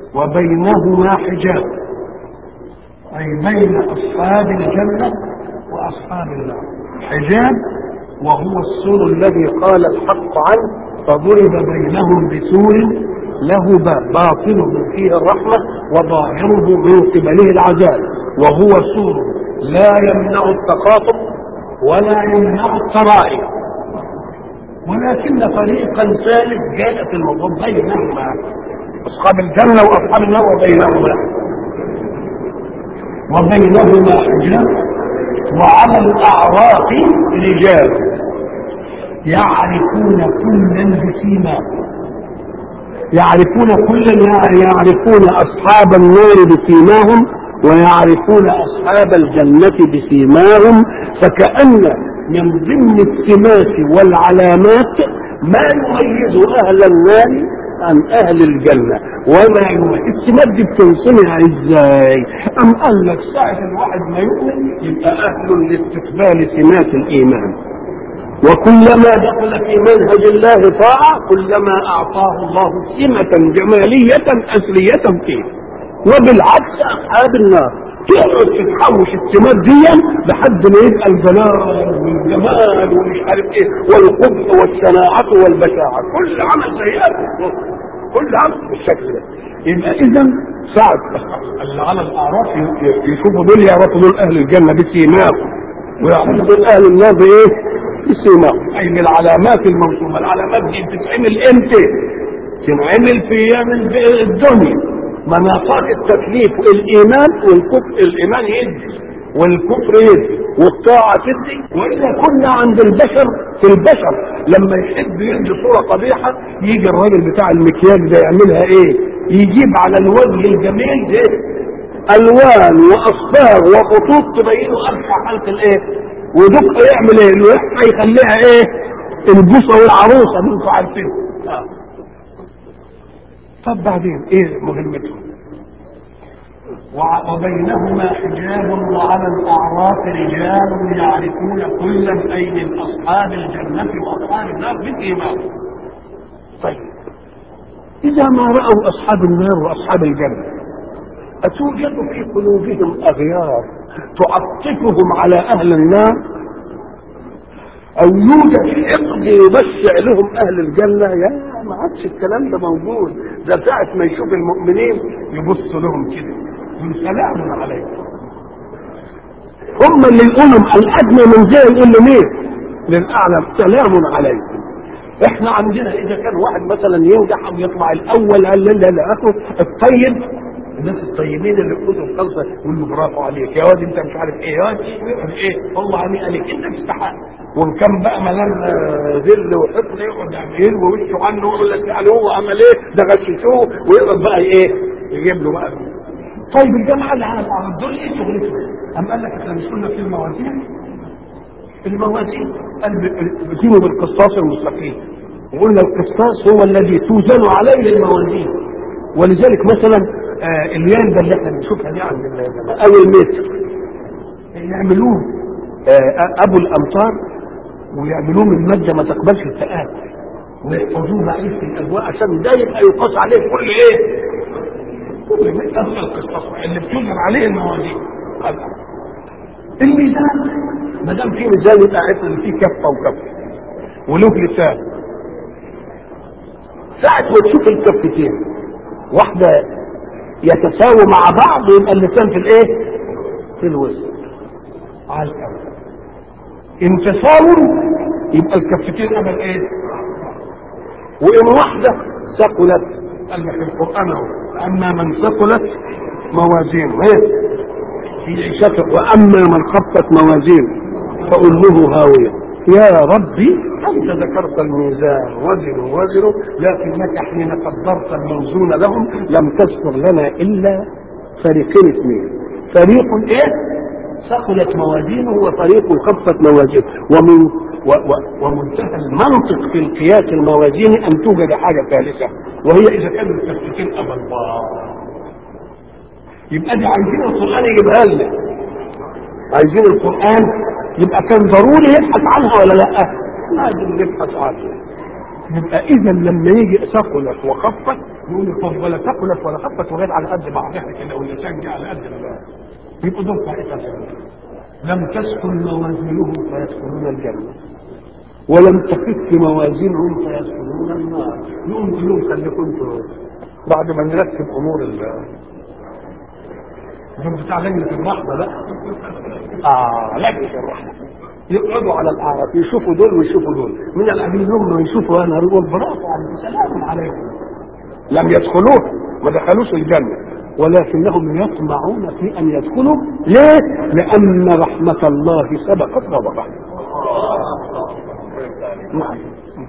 وبينهما حجاب أي بين أصحاب الجنة وأصحاب النار حجاب وهو السور الذي قال الحق عنه فضرب بينهم بسور له باب باطنه فيه الرحمة وظاهره من قبله العذاب وهو سور لا يمنع التخاطب ولا يمنع الترائي ولكن فريقا ثالث جاء في الموضوع بينهما اصحاب الجنه واصحاب النار وبينهما وبينهما حجاب وعلى الاعراف رجال يعرفون كلا بسيماهم يعرفون كلا يعرفون اصحاب النار بسيماهم ويعرفون اصحاب الجنه بسيماهم فكان من ضمن السمات والعلامات ما يميز اهل النار عن اهل الجنه وما يميز السمات دي بتنصنع ازاي ام قال لك ساعه الواحد ما يؤمن يبقى اهل لاستقبال سمات الايمان وكلما دخل في منهج الله طاعه كلما اعطاه الله سمه جماليه اصليه فيه وبالعكس اصحاب النار تقعد تتحوش السمات دي لحد ما يبقى الجلال والجمال ومش عارف ايه والقبح والشناعة والبشاعة كل عمل سيئات كل عمل بالشكل ده يبقى اذا ساعة اللي على الاعراف يشوفوا دول يعرفوا دول اهل الجنة بسيماهم ويعرفوا دول اهل النار بايه؟ بسيماهم اي من العلامات الموصوفة العلامات دي بتتعمل امتى؟ تنعمل في ايام الدنيا مناطات التكليف الايمان والكفر الايمان يدي والكفر يدي والطاعه تدي واذا كنا عند البشر في البشر لما يحب يدي صوره قبيحه يجي الراجل بتاع المكياج ده يعملها ايه؟ يجيب على الوجه الجميل ده الوان واصفار وخطوط تبين ارفع خلق الايه؟ ودق يعمل ايه؟ الوحه يخليها ايه؟ البوصه والعروسه اللي انتوا عارفين آه. طب بعدين ايه مهمتهم وبينهما حجاب وعلى الاعراف رجال يعرفون كلا اي من اصحاب الجنه واصحاب النار بالايمان طيب اذا ما راوا اصحاب النار واصحاب الجنه اتوجد في قلوبهم اغيار تعطفهم على اهل النار او يوجد حقد يبشع لهم اهل الجنه يا ما عادش الكلام ده موجود ده ساعه ما يشوف المؤمنين يبص لهم كده يقول سلام عليكم هم اللي يقولوا الادنى من زي يقول له مين للاعلى سلام عليكم احنا عندنا اذا كان واحد مثلا ينجح او يطلع الاول قال لا لا لا اخو الطيب الناس الطيبين اللي بيقولوا الخلصه يقول له برافو عليك يا واد انت مش عارف ايه يا واد ايه والله عليك عليك انت تستحق وان كان بقى ملان ذل وحقد يقعد يعمل ووشه عنه ويقول لك يعني هو عمل ايه ده غششوه ويقعد بقى ايه يجيب له بقى طيب الجماعه اللي على الارض دول ايه شغلتهم؟ قام قال لك احنا مش قلنا في الموازين الموازين قال بزينوا بالقسطاس المستقيم وقلنا القسطاس هو الذي توزن عليه الموازين ولذلك مثلا آه اليانبه اللي احنا بنشوفها دي عند او المتر يعملوه آه ابو الامطار ويعملوه من ماده ما تقبلش التآكل ويحفظوه بعيد في الاجواء عشان ده يبقى يقاس عليه كل ايه؟ كل متر القسطاس اللي بتوزن عليه الموازين الميزان ما دام في ميزان يبقى عرفنا ان في كفه وكفه وله لسان ساعة ما تشوف الكفتين واحدة يتساووا مع بعض يبقى اللسان في الايه؟ في الوسط على الأول ان تساووا يبقى الكفتين عمل ايه؟ وان واحدة ثقلت قال لك القرآن اهو اما من ثقلت موازينه ايه؟ في عيشته واما من خفت موازينه فأمه هاوية يا ربي أنت ذكرت الميزان وزنوا وزنوا لكنك حين قدرت الموزون لهم لم تذكر لنا إلا فريقين اثنين فريق إيه؟ ثقلت موازينه وفريق خفت موازينه ومن و و ومنتهى المنطق في القياس الموازين أن توجد حاجة ثالثة وهي إذا كانوا التفتيتين أبا الله يبقى دي عايزين القرآن يجيبها لنا عايزين القرآن يبقى كان ضروري يبحث عنها ولا لا؟ لازم نبحث عنها يبقى اذا لما يجي ثقلت وخفت يقول طب ولا ثقلت ولا خفت وغير على قد بعضها كده واللسان جه على قد ال- يبقوا دول طائفه لم تسكن موازينهم فيدخلون الجنه ولم تخف موازينهم فيدخلون النار يقوم كلهم خليكم انتوا بعد ما نرتب امور ال دول بتاع لجنه الرحمه بقى اه لجنه الرحمه يقعدوا على الاعراف يشوفوا دول ويشوفوا دول من الامين لهم يشوفوا انا يقول برافو عليكم سلام عليكم لم يدخلوه ما دخلوش الجنه ولكنهم يطمعون في ان يدخلوا ليه؟ لان رحمه الله سبقت غضبه نعم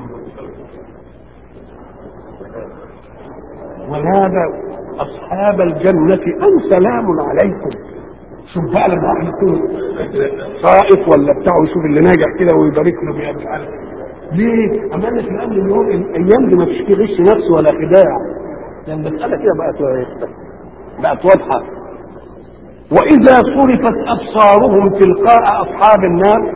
ونادى اصحاب الجنه ان سلام عليكم شوف بقى لما واحد يكون خائف ولا بتاعه يشوف اللي ناجح كده ويبارك له بيها مش عارف ليه؟ أمانة الأمن اليوم الأيام دي ما فيش فيه غش نفس ولا خداع لأن المسألة كده بقت بقت واضحة وإذا صرفت أبصارهم تلقاء أصحاب النار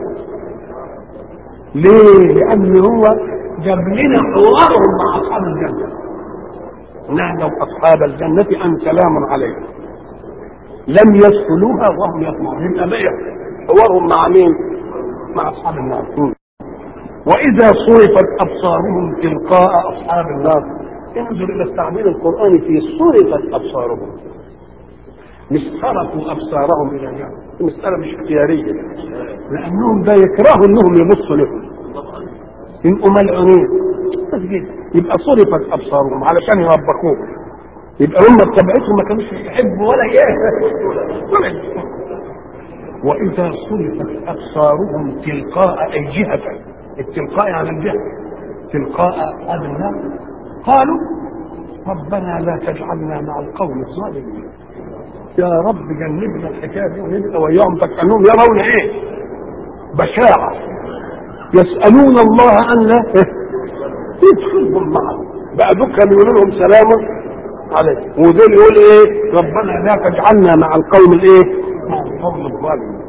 ليه؟ لأن هو جاب لنا حوارهم مع أصحاب الجنة نادوا أصحاب الجنة أن سلام عليكم لم يدخلوها وهم يطمعون يبقى بقى حوارهم مع مين؟ مع أصحاب النار م. وإذا صرفت أبصارهم تلقاء أصحاب النار انظر إلى التعبير القرآني في صرفت أبصارهم مش صرفوا أبصارهم إلى جهة المسألة مش اختيارية لأنهم ده يكرهوا إنهم يبصوا لهم يبقوا ملعونين بس كده. يبقى صرفت أبصارهم علشان يوبخوه يبقى هم بطبيعتهم ما كانوش يحبوا ولا ايه ولا يحبوا. وإذا صرفت أبصارهم تلقاء أي جهة التلقاء عن الجهة تلقاء هذا النار قالوا ربنا لا تجعلنا مع القوم الظالمين يا رب جنبنا الحكايه دي ونبقى وياهم فكانهم يرون ايه؟ بشاعه يسالون الله ان لا يدخلهم معهم بقى دول كانوا يقولوا لهم سلام عليكم ودول يقول ايه؟ ربنا لا تجعلنا مع القوم الايه؟ مع القوم الظالمين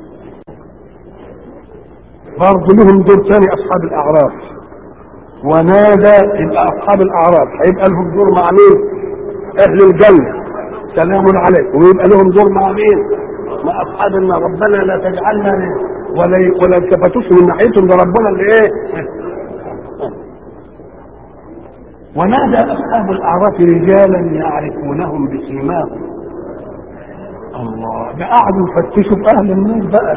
برضه لهم دور ثاني اصحاب الاعراف ونادى يبقى اصحاب الاعراف هيبقى لهم دور مع مين؟ اهل الجنه سلام عليكم ويبقى لهم دور مع مين؟ مع اصحاب النار ربنا لا تجعلنا ليه؟ ولا ولا التفتوش من ناحيتهم ده ربنا اللي ايه؟ ونادى اصحاب الاعراف رجالا يعرفونهم بسيماهم الله ده قعدوا يفتشوا في اهل النار بقى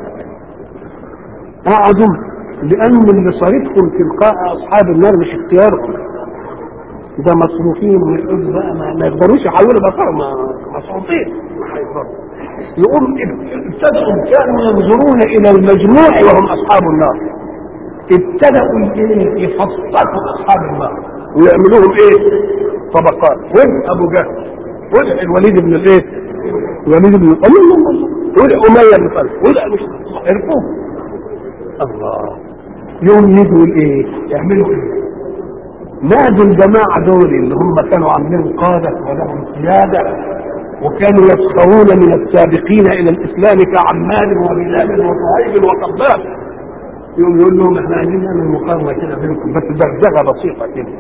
قعدوا لان اللي صارتهم تلقاء اصحاب النار مش اختيارهم ده مصروفين من الأرض بقى ما, ما يقدروش يحولوا بصر ما مصروفين ما هيقدروا يقوم ابتدأوا كانوا ينظرون إلى المجموع وهم أصحاب النار ابتدأوا ايه يفصلوا أصحاب النار ويعملوهم ايه طبقات وين أبو جهل وين الوليد بن الايه الوليد بن الله الله الله وين أمية بن خلف وين مش عرفوه الله يوم يجوا الايه يعملوا ايه نادوا الجماعة دول اللي هم كانوا عاملين قادة ولهم سيادة وكانوا يسخرون من السابقين إلى الإسلام كعمال وبلال وصهيب وقباب يقوم يقول لهم احنا عايزين نعمل مقارنة كده بينكم بس دغدغة بسيطة كده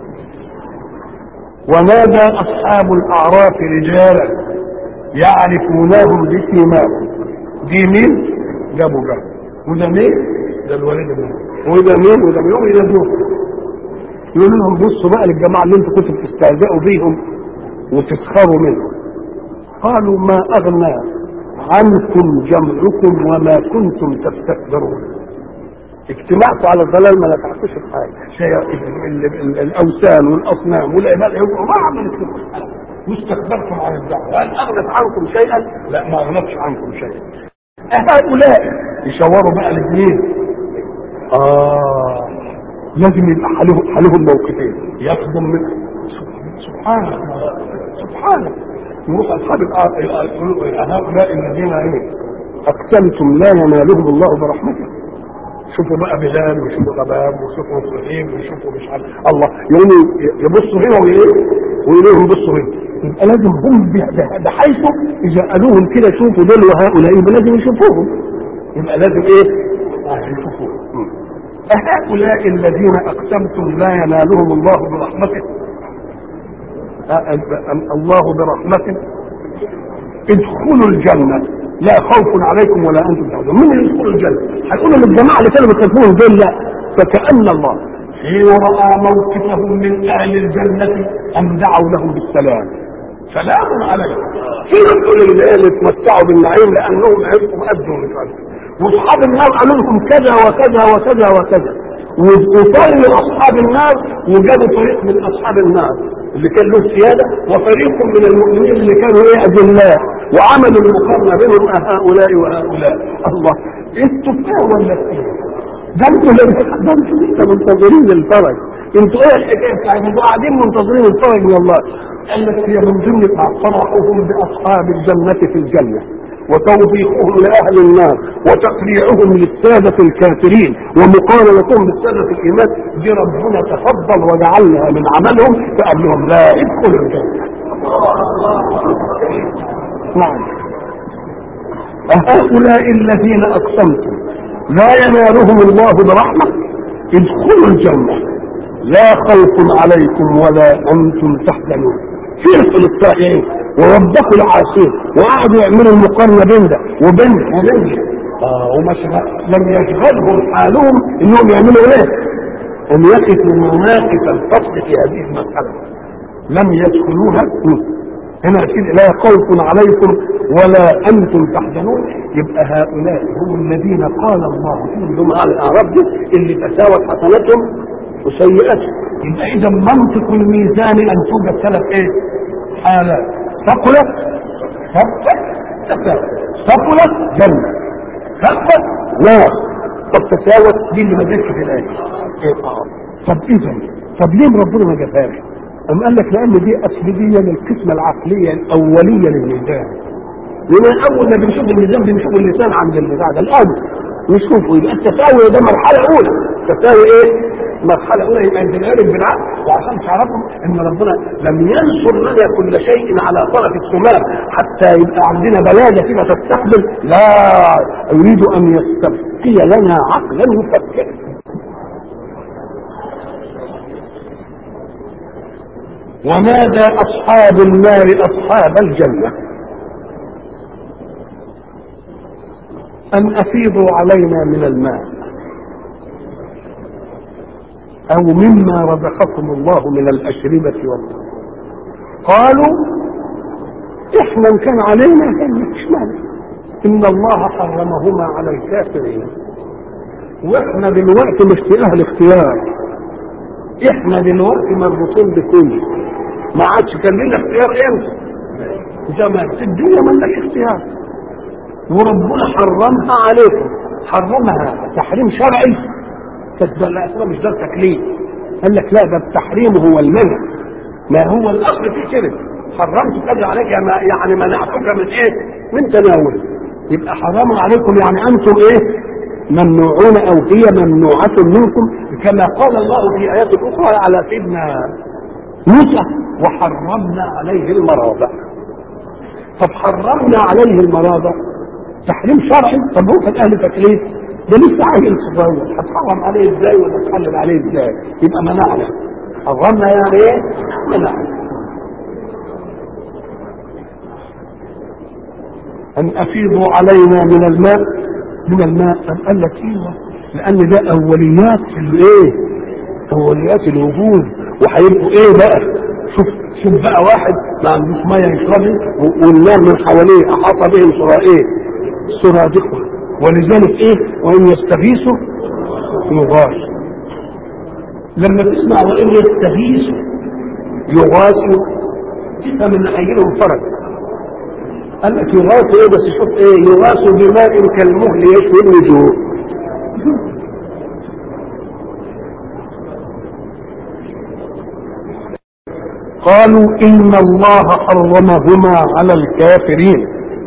ونادى أصحاب الأعراف رجالا يعرفونهم بسيماهم دي مين؟ جابوا جاب وده مين؟ ده الوليد بن وده مين؟ وده مين؟ وده مين؟ يقول لهم بصوا بقى للجماعه اللي انتوا كنتوا بتستهزئوا بيهم وتسخروا منهم قالوا ما اغنى عنكم جمعكم وما كنتم تستكبرون اجتماعكم على الضلال ما نفعكوش في حاجه شيء ال- ال- الاوثان والاصنام والعباد يقولوا ما عملت لكم حاجه واستكبرتم عن الدعوه هل اغنت عنكم شيئا؟ لا ما اغنتش عنكم شيئا هؤلاء يشاوروا بقى الاثنين اه لازم يبقى حالهم حالهم موقفين يخدم من سبحانه سبحانه يروح اصحاب الآ- يقولوا هؤلاء الذين ايه اقسمتم لا ينالهم الله برحمته شوفوا بقى بلال وشوفوا غباب وشوفوا صهيب وشوفوا مش عارف الله يقوموا يبصوا هنا وايه ويقولوا لهم بصوا هنا يبقى لازم هم ب- بحيث اذا قالوهم كده شوفوا دول وهؤلاء يبقى لازم يشوفوهم يبقى لازم ايه؟ آه يشوفوهم أهؤلاء الذين أقسمتم لا ينالهم الله برحمته الله برحمته ادخلوا الجنة لا خوف عليكم ولا أنتم تحزنون من يدخلوا الجنة هيقولوا للجماعة اللي كانوا بيخافون دول لا فكأن الله حين رأى موقفهم من أهل الجنة أم دعوا لهم بالسلام سلام عليكم حين تقول اللي اتمتعوا بالنعيم لأنهم عرفوا أدوا من واصحاب النار قالوا لهم كذا وكذا وكذا وكذا وطلوا اصحاب النار وجابوا فريق من اصحاب النار اللي كان له سياده وفريق من المؤمنين اللي كانوا ايه اذلاء وعملوا المقارنه بينهم هؤلاء وهؤلاء الله انتوا فاهم ولا فاهم؟ ده انتوا ده انتوا لسه منتظرين الفرج انتوا ايه الحكايه بتاعتكم انتوا قاعدين منتظرين الفرج من الله قال لك هي من ضمن فرحهم باصحاب الجنه في الجنه وتوبيخهم لأهل النار وتقريعهم للسادة الكافرين ومقارنتهم بالسادة الإيمان دي ربنا تفضل وجعلها من عملهم فقال لهم لا ادخلوا الجنة نعم أهؤلاء الذين أقسمتم لا ينالهم الله برحمة ادخلوا الجنة لا خوف عليكم ولا أنتم تحزنون فرق للطائعين ووبخوا العاصين وقعدوا يعملوا المقارنه بين ده وبين ده وبين ده آه ومش لم يشغلهم حالهم انهم يعملوا ايه؟ ان يقفوا مواقف الفصل في هذه المساله لم يدخلوها هنا أكيد لا خوف عليكم ولا انتم تحزنون يبقى هؤلاء هم الذين قال الله فيهم على الاعراب دي اللي تساوت حسناتهم وسيئاتهم يبقى اذا منطق الميزان ان توجد ثلاث ايه؟ حالات ثقلت خفت تساوت ثقلت جنة خفت نار طب تساوت دي اللي ما جاتش في الآية طب إذا طب ليه ربنا ما جابهاش؟ أم قال لك لأن دي أصلية للقسمة العقلية الأولية للميزان لأن أول ما بنشوف الميزان بنشوف اللسان عند البتاع ده الأمر نشوفه يبقى التساوي ده مرحلة أولى تساوي إيه؟ مرحلة أولى يبقى انتقال بالعقل وعشان تعرفوا إن ربنا لم ينصر لنا كل شيء على طرف السماء حتى يبقى عندنا بلادة كده تستقبل لا يريد أن يستبقي لنا عقلا يفكر ونادى أصحاب النار أصحاب الجنة أن أفيضوا علينا من الماء أو مما رزقكم الله من الأشربة والماء قالوا إحنا إن كان علينا كان مش معنى إن الله حرمهما على الكافرين وإحنا دلوقتي مش في أهل اختيار إحنا دلوقتي مربوطين بكل ما عادش كان لنا اختيار إمتى زمان في الدنيا ملناش اختيار وربنا حرمها عليكم حرمها تحريم شرعي كانت الاسماء مش ده التكليف قال لك لا ده التحريم هو المنع ما هو الاصل في كده حرمت كذا عليك يعني منعتك من ايه من تناول يبقى حرام عليكم يعني انتم ايه ممنوعون او هي ممنوعة منكم كما قال الله في ايات اخرى على سيدنا موسى وحرمنا عليه المراضع طب حرمنا عليه المراضع تحريم شرعي طب هو كان اهل تكليف ده لسه عيل صغير هتحرم عليه ازاي ولا تحلل عليه ازاي يبقى منعنا حرمنا يعني ايه منعنا ان افيضوا علينا من الماء من الماء طب قال لك ايوه لان ده اوليات الايه اوليات الوجود وهيبقوا ايه بقى شوف شوف بقى واحد ما عندوش ميه يشربه والنار من حواليه احاط بهم سرائيه سرادقه ولذلك ايه وان يستغيثوا يغاثوا لما تسمع وان يستغيثوا يغاثوا تفهم ان هيجي لهم فرج قال لك يغاثوا ايه بس شوف ايه يغاثوا بماء كالمهل يشوي الوجوه قالوا ان الله حرمهما على الكافرين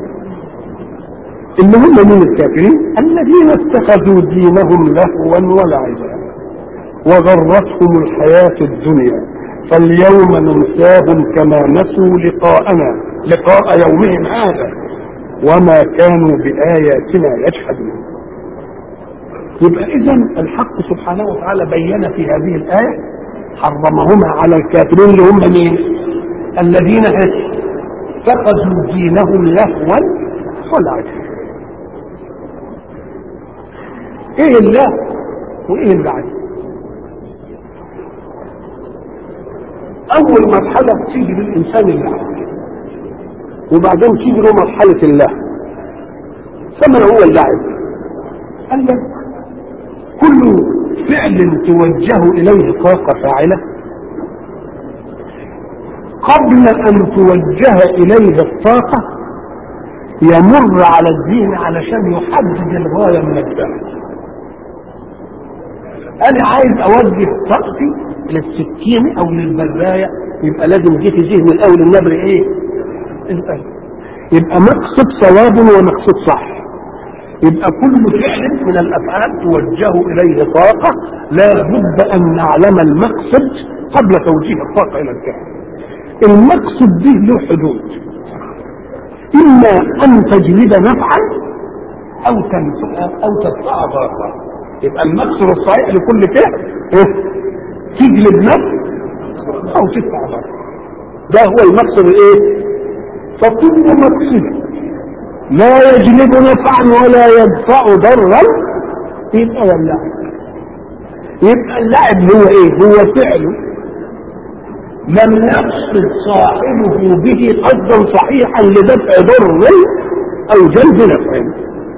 اللي هم من الكافرين الذين اتخذوا دينهم لهوا ولعبا وغرتهم الحياة الدنيا فاليوم ننساهم كما نسوا لقاءنا لقاء يومهم هذا وما كانوا بآياتنا يجحدون يبقى اذا الحق سبحانه وتعالى بين في هذه الايه حرمهما على الكافرين اللي هم مين؟ الذين اتخذوا دينهم لهوا ولعبا ايه الله وايه اللعب اول مرحله تيجي للانسان اللعب وبعدين تيجي له مرحله الله فما هو اللعب قال لك كل فعل توجه اليه طاقه فاعله قبل ان توجه اليه الطاقه يمر على الذهن علشان يحدد الغايه من الفعل انا عايز اوجه طاقتي للسكين او للبرايه يبقى لازم جه في ذهن الاول النبر ايه القلب يبقى مقصد صواب ومقصود صح يبقى كل فعل من الافعال توجه اليه طاقه لا بد ان نعلم المقصد قبل توجيه الطاقه الى الفعل المقصد به له حدود اما ان تجلب نفعا او تنفع او تدفع ضررا يبقى المقصد الصحيح لكل فعل إيه؟ تجلب نفع او تدفع ضرر ده هو المقصد الايه فكل مقصد لا يجلب نفعا ولا يدفع ضرا يبقى اللعب يبقى اللعب هو ايه هو فعل لم يقصد صاحبه به قصدا صحيحا لدفع ضر او جلب نفع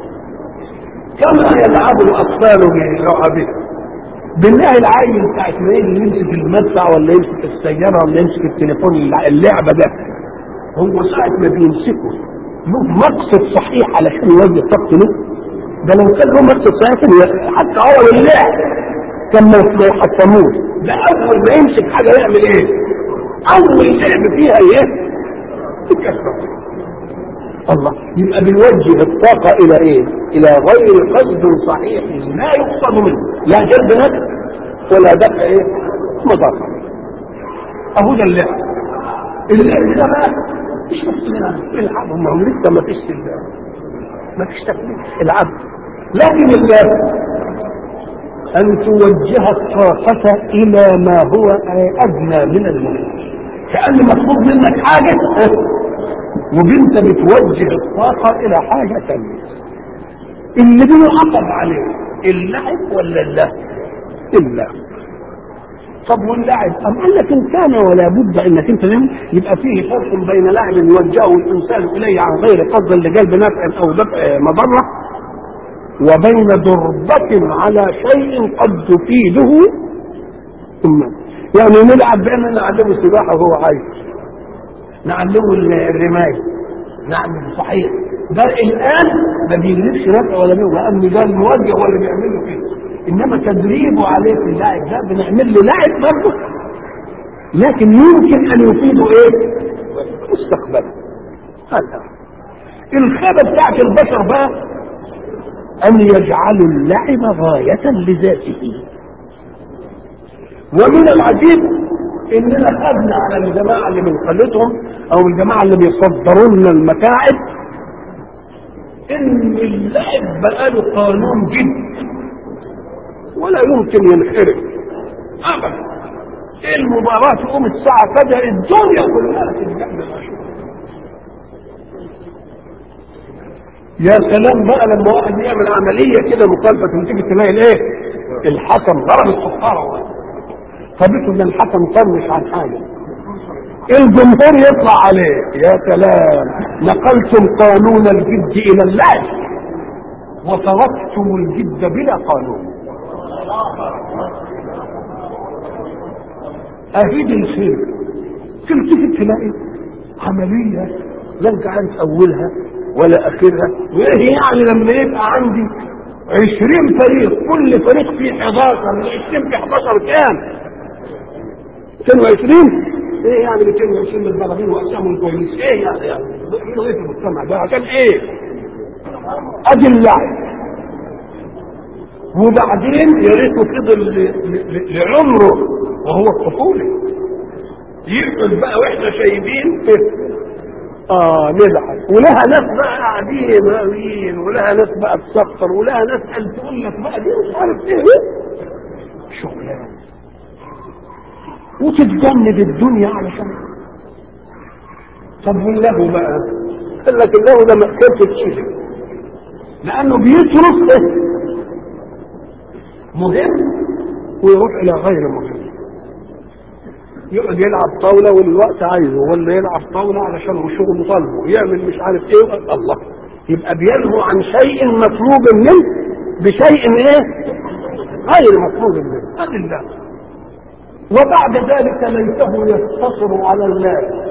كما يلعب الاطفال بلعبه بالله العيل بتاع اسماعيل اللي يمسك المدفع ولا يمسك السياره ولا يمسك التليفون اللعبه ده هو ساعه ما بيمسكه له مقصد صحيح علشان يوجه طاقته له ده لو كان له مقصد صحيح حتى اول اللعب كان ما يحطموش ده اول ما يمسك حاجه يعمل ايه؟ اول لعب فيها ايه؟ الكسره الله يبقى بنوجه الطاقة إلى إيه؟ إلى غير قصد صحيح لا يقصد منه لا جلب نفع ولا دفع إيه؟ مضرة أهو ده اللعب اللعب ده بقى مش مصير العبهم ما هم لسه ما فيش ما فيش تكليف العب لكن اللعب أن توجه الطاقة إلى ما هو أدنى من المهم كأن مطلوب منك حاجة وبنت بتوجه الطاقة إلى حاجة ثانية اللي بيعقب عليه اللعب ولا اللهو؟ اللهو طب واللعب أم قال لك إن كان ولا بد إنك أنت يبقى فيه فرق بين لعب يوجهه الإنسان إليه عن غير قصد لجلب نفع أو دفع مضرة وبين ضربة على شيء قد تفيده ثم يعني نلعب بأننا نعلمه السباحة وهو عايز نعلمه الرماية نعمل صحيح ده الآن ما بيجلبش نفع ولا بيه لأن ده الموجه هو اللي بيعمل له كده إنما تدريبه عليه في اللعب ده بنعمل له لعب برضه لكن يمكن أن يفيده إيه؟ مستقبلا هذا الخيبة بتاعت البشر بقى أن يجعلوا اللعب غاية لذاته ومن العجيب اننا خدنا على الجماعه اللي بنقلدهم او الجماعه اللي بيصدروا لنا المتاعب ان اللعب بقى له قانون جد ولا يمكن ينحرف ابدا المباراة تقوم الساعة كذا الدنيا كلها تتجمع يا سلام بقى لما واحد يعمل عملية كده مخالفة وتيجي تلاقي الايه؟ الحكم ضرب الصفارة خبيته ان الحكم طنش عن حاجه الجمهور يطلع عليه يا سلام نقلتم قانون الجد الى اللعب وتركتم الجد بلا قانون اهيد الخير تلتفت تلاقي عمليه لا انت عارف اولها ولا اخرها وايه يعني لما يبقى عندي عشرين فريق كل فريق فيه 11 من 20 في 11 كام 220 ايه يعني 220 من البلدين واقسامهم كويس ايه يعني يعني ايه في المجتمع ده عشان ايه ادي اللعب وبعدين يا ريته فضل لعمره وهو الطفوله يقعد بقى واحنا شايفين اه نلعب ولها ناس بقى قاعدين راويين ولها ناس بقى تسخر ولها ناس قال تقول لك بقى دي مش عارف ايه شغلانه وتتجنب الدنيا علشان طب والله بقى قال لك الله ده مأكلة تشيله لأنه بيترك مهم ويروح إلى غير مهم يقعد يلعب طاولة والوقت عايزه ولا يلعب طاولة علشان هو شغله طالبه يعمل مش عارف ايه الله يبقى بينهو عن شيء مطلوب منه بشيء ايه غير مطلوب منه هذا الله وبعد ذلك ليته يقتصر على الله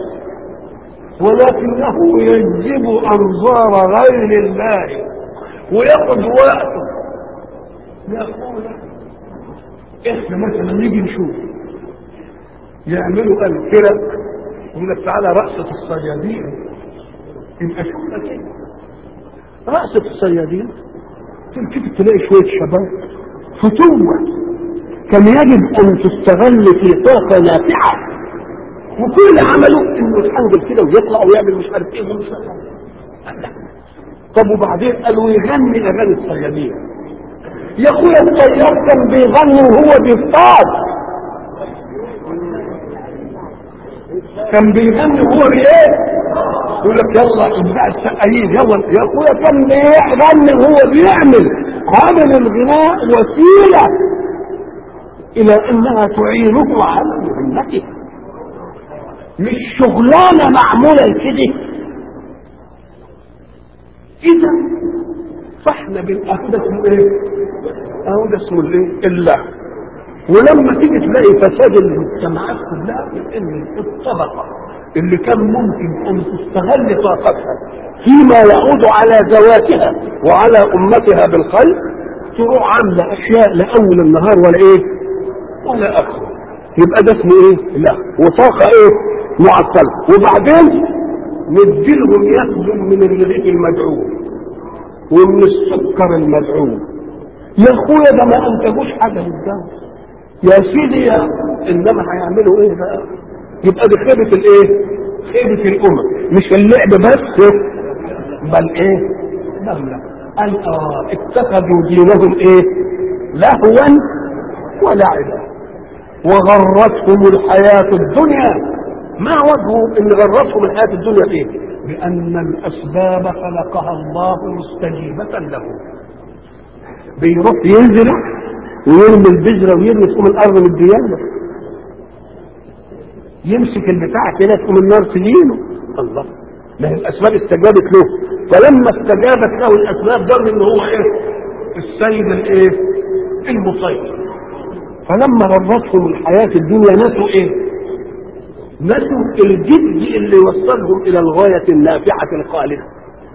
ولكنه يجذب انظار غير الله وياخذ وقته يقول احنا مثلا نيجي نشوف يعملوا الفرق يقول لك تعالى رقصة الصيادين يبقى شوفنا كده رقصة الصيادين تلتفت تلاقي شوية شباب فتوة كان يجب ان تستغل في طاقة نافعة وكل اللي عمله انه يتحنجل كده ويطلع ويعمل مش عارف ايه ومش عارف طب وبعدين قالوا يغني اغاني الصيادين يا اخويا الصياد كان بيغني وهو بيصطاد كان بيغني وهو بايه؟ يقول لك يلا اتباع السقايين يلا يا اخويا كان بيغني وهو بيعمل عمل الغناء وسيله الى انها تعينه على مهمته مش شغلانه معموله كده اذا فاحنا بنقول ده اسمه ايه؟ اهو ده اسمه الايه؟ الله ولما تيجي تلاقي فساد المجتمعات كلها ان الطبقه اللي كان ممكن ان تستغل طاقتها فيما يعود على ذواتها وعلى امتها بالخير تروح عامله اشياء لاول النهار ولا ايه؟ ولا اخره يبقى ده اسمه ايه؟ لا وطاقه ايه؟ معطله وبعدين نديلهم ياخذوا من الرغيف المدعوم ومن السكر المدعوم يا اخويا ده ما انتجوش حاجه للدوله يا سيدي يا انما هيعملوا ايه بقى يبقى دي خيبه الايه خيبه الامم مش اللعب بس بل ايه بل لا قال اه اتخذوا دينهم ايه لهوا ولعبا وغرتهم الحياة الدنيا ما وجهه ان غرتهم الحياة الدنيا ايه بان الاسباب خلقها الله مستجيبة له بيروح ينزل ويرمي البذرة ويرمي فوق الأرض من الديانة يمسك البتاع كده تقوم النار تجيله الله ما هي الأسباب استجابت له فلما استجابت له الأسباب ظن إن هو إيه؟ السيد الإيه؟ المسيطر فلما غرتهم الحياة الدنيا نسوا إيه؟ نسوا الجد اللي وصلهم إلى الغاية النافعة الخالدة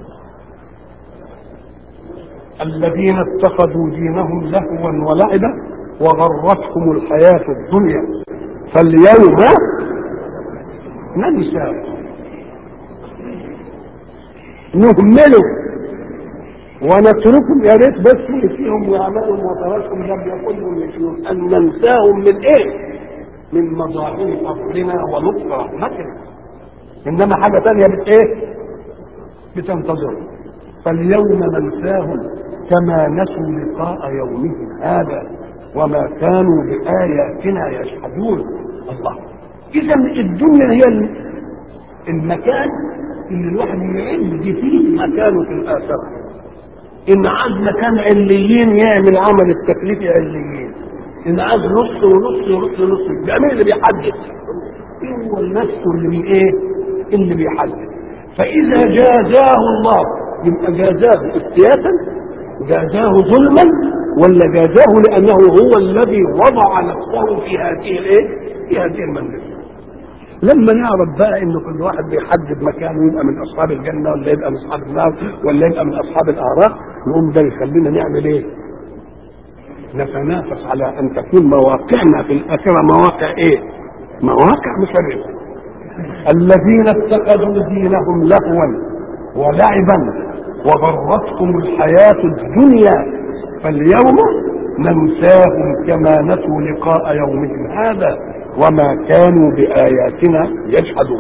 الذين اتخذوا دينهم لهوا ولعبا وغرتهم الحياة الدنيا فاليوم ننسى نهملوا ونتركهم يا ريت بس يسيهم ويعملوا وتركهم لم يقلوا يشيون ان ننساهم من ايه؟ من مظاهر فضلنا ولطف رحمتنا انما حاجه ثانيه بت ايه؟ بتنتظر فاليوم ننساهم كما نسوا لقاء يومهم هذا وما كانوا بآياتنا يجحدون الله إذا الدنيا هي المكان اللي الواحد يعد فيه مكانه في الآخرة إن عاز مكان عليين يعمل عمل التكليف عليين إن عاز نص ونص ونص ونص ده مين اللي بيحدد؟ هو النفس اللي بي إيه؟ اللي بيحدد فإذا جازاه الله يبقى جازاه افتياتا جازاه ظلما ولا جازاه لانه هو الذي وضع نفسه في هذه الايه؟ في هذه المنزله. لما نعرف بقى ان كل واحد بيحدد مكانه يبقى من اصحاب الجنه ولا يبقى من اصحاب النار ولا يبقى من اصحاب الاعراف نقوم ده يخلينا نعمل ايه؟ نتنافس على ان تكون مواقعنا في الاخره مواقع ايه؟ مواقع مشرفه. الذين اتخذوا دينهم لهوا ولعبا وغرتهم الحياة الدنيا فاليوم ننساهم كما نسوا لقاء يومهم هذا وما كانوا بآياتنا يجحدون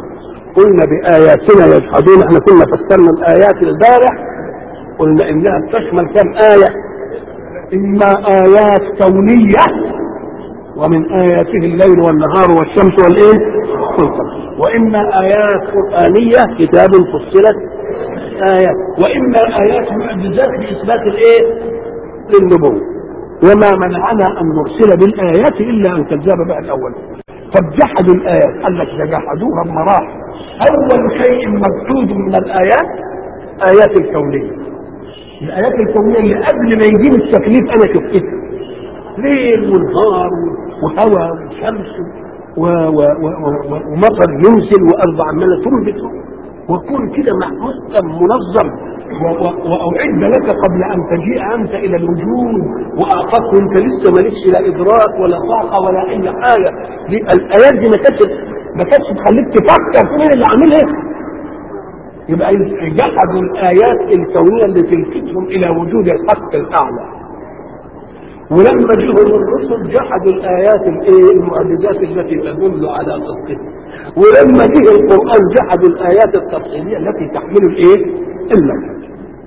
قلنا بآياتنا يجحدون احنا كنا فسرنا الآيات البارح قلنا إنها بتشمل كم آية إما آيات كونية ومن آياته الليل والنهار والشمس والإيه والقمر وإما آيات قرآنية كتاب فصلت آيات وإما آيات معجزات لإثبات الإيه للنبوة وما منعنا أن نرسل بالآيات إلا أن كذب بها الأول طب جحدوا الآيات قال لك ده جحدوها بمراحل أول شيء مجحود من الآيات آيات الكونية الآيات الكونية اللي قبل ما يجيب التكليف أنا شفتها ليل ونهار وهواء وشمس و و و ومطر ينزل وأرض عمالة تنبت وكون كده محكم منظم واعد لك قبل ان تجيء انت الى الوجود واعطاك وانت لسه مالكش لا ادراك ولا طاقه ولا اي حاجه دي الايات دي ما كانتش ما كانتش تخليك تفكر في مين اللي عاملها يبقى جحدوا الايات الكونيه اللي تلفتهم الى وجود الحق الاعلى ولما جهم الرسل جحدوا الايات الايه المعجزات التي تدل على صدقه ولما جه القران جحدوا الايات التفصيليه التي تحمل الايه المنهج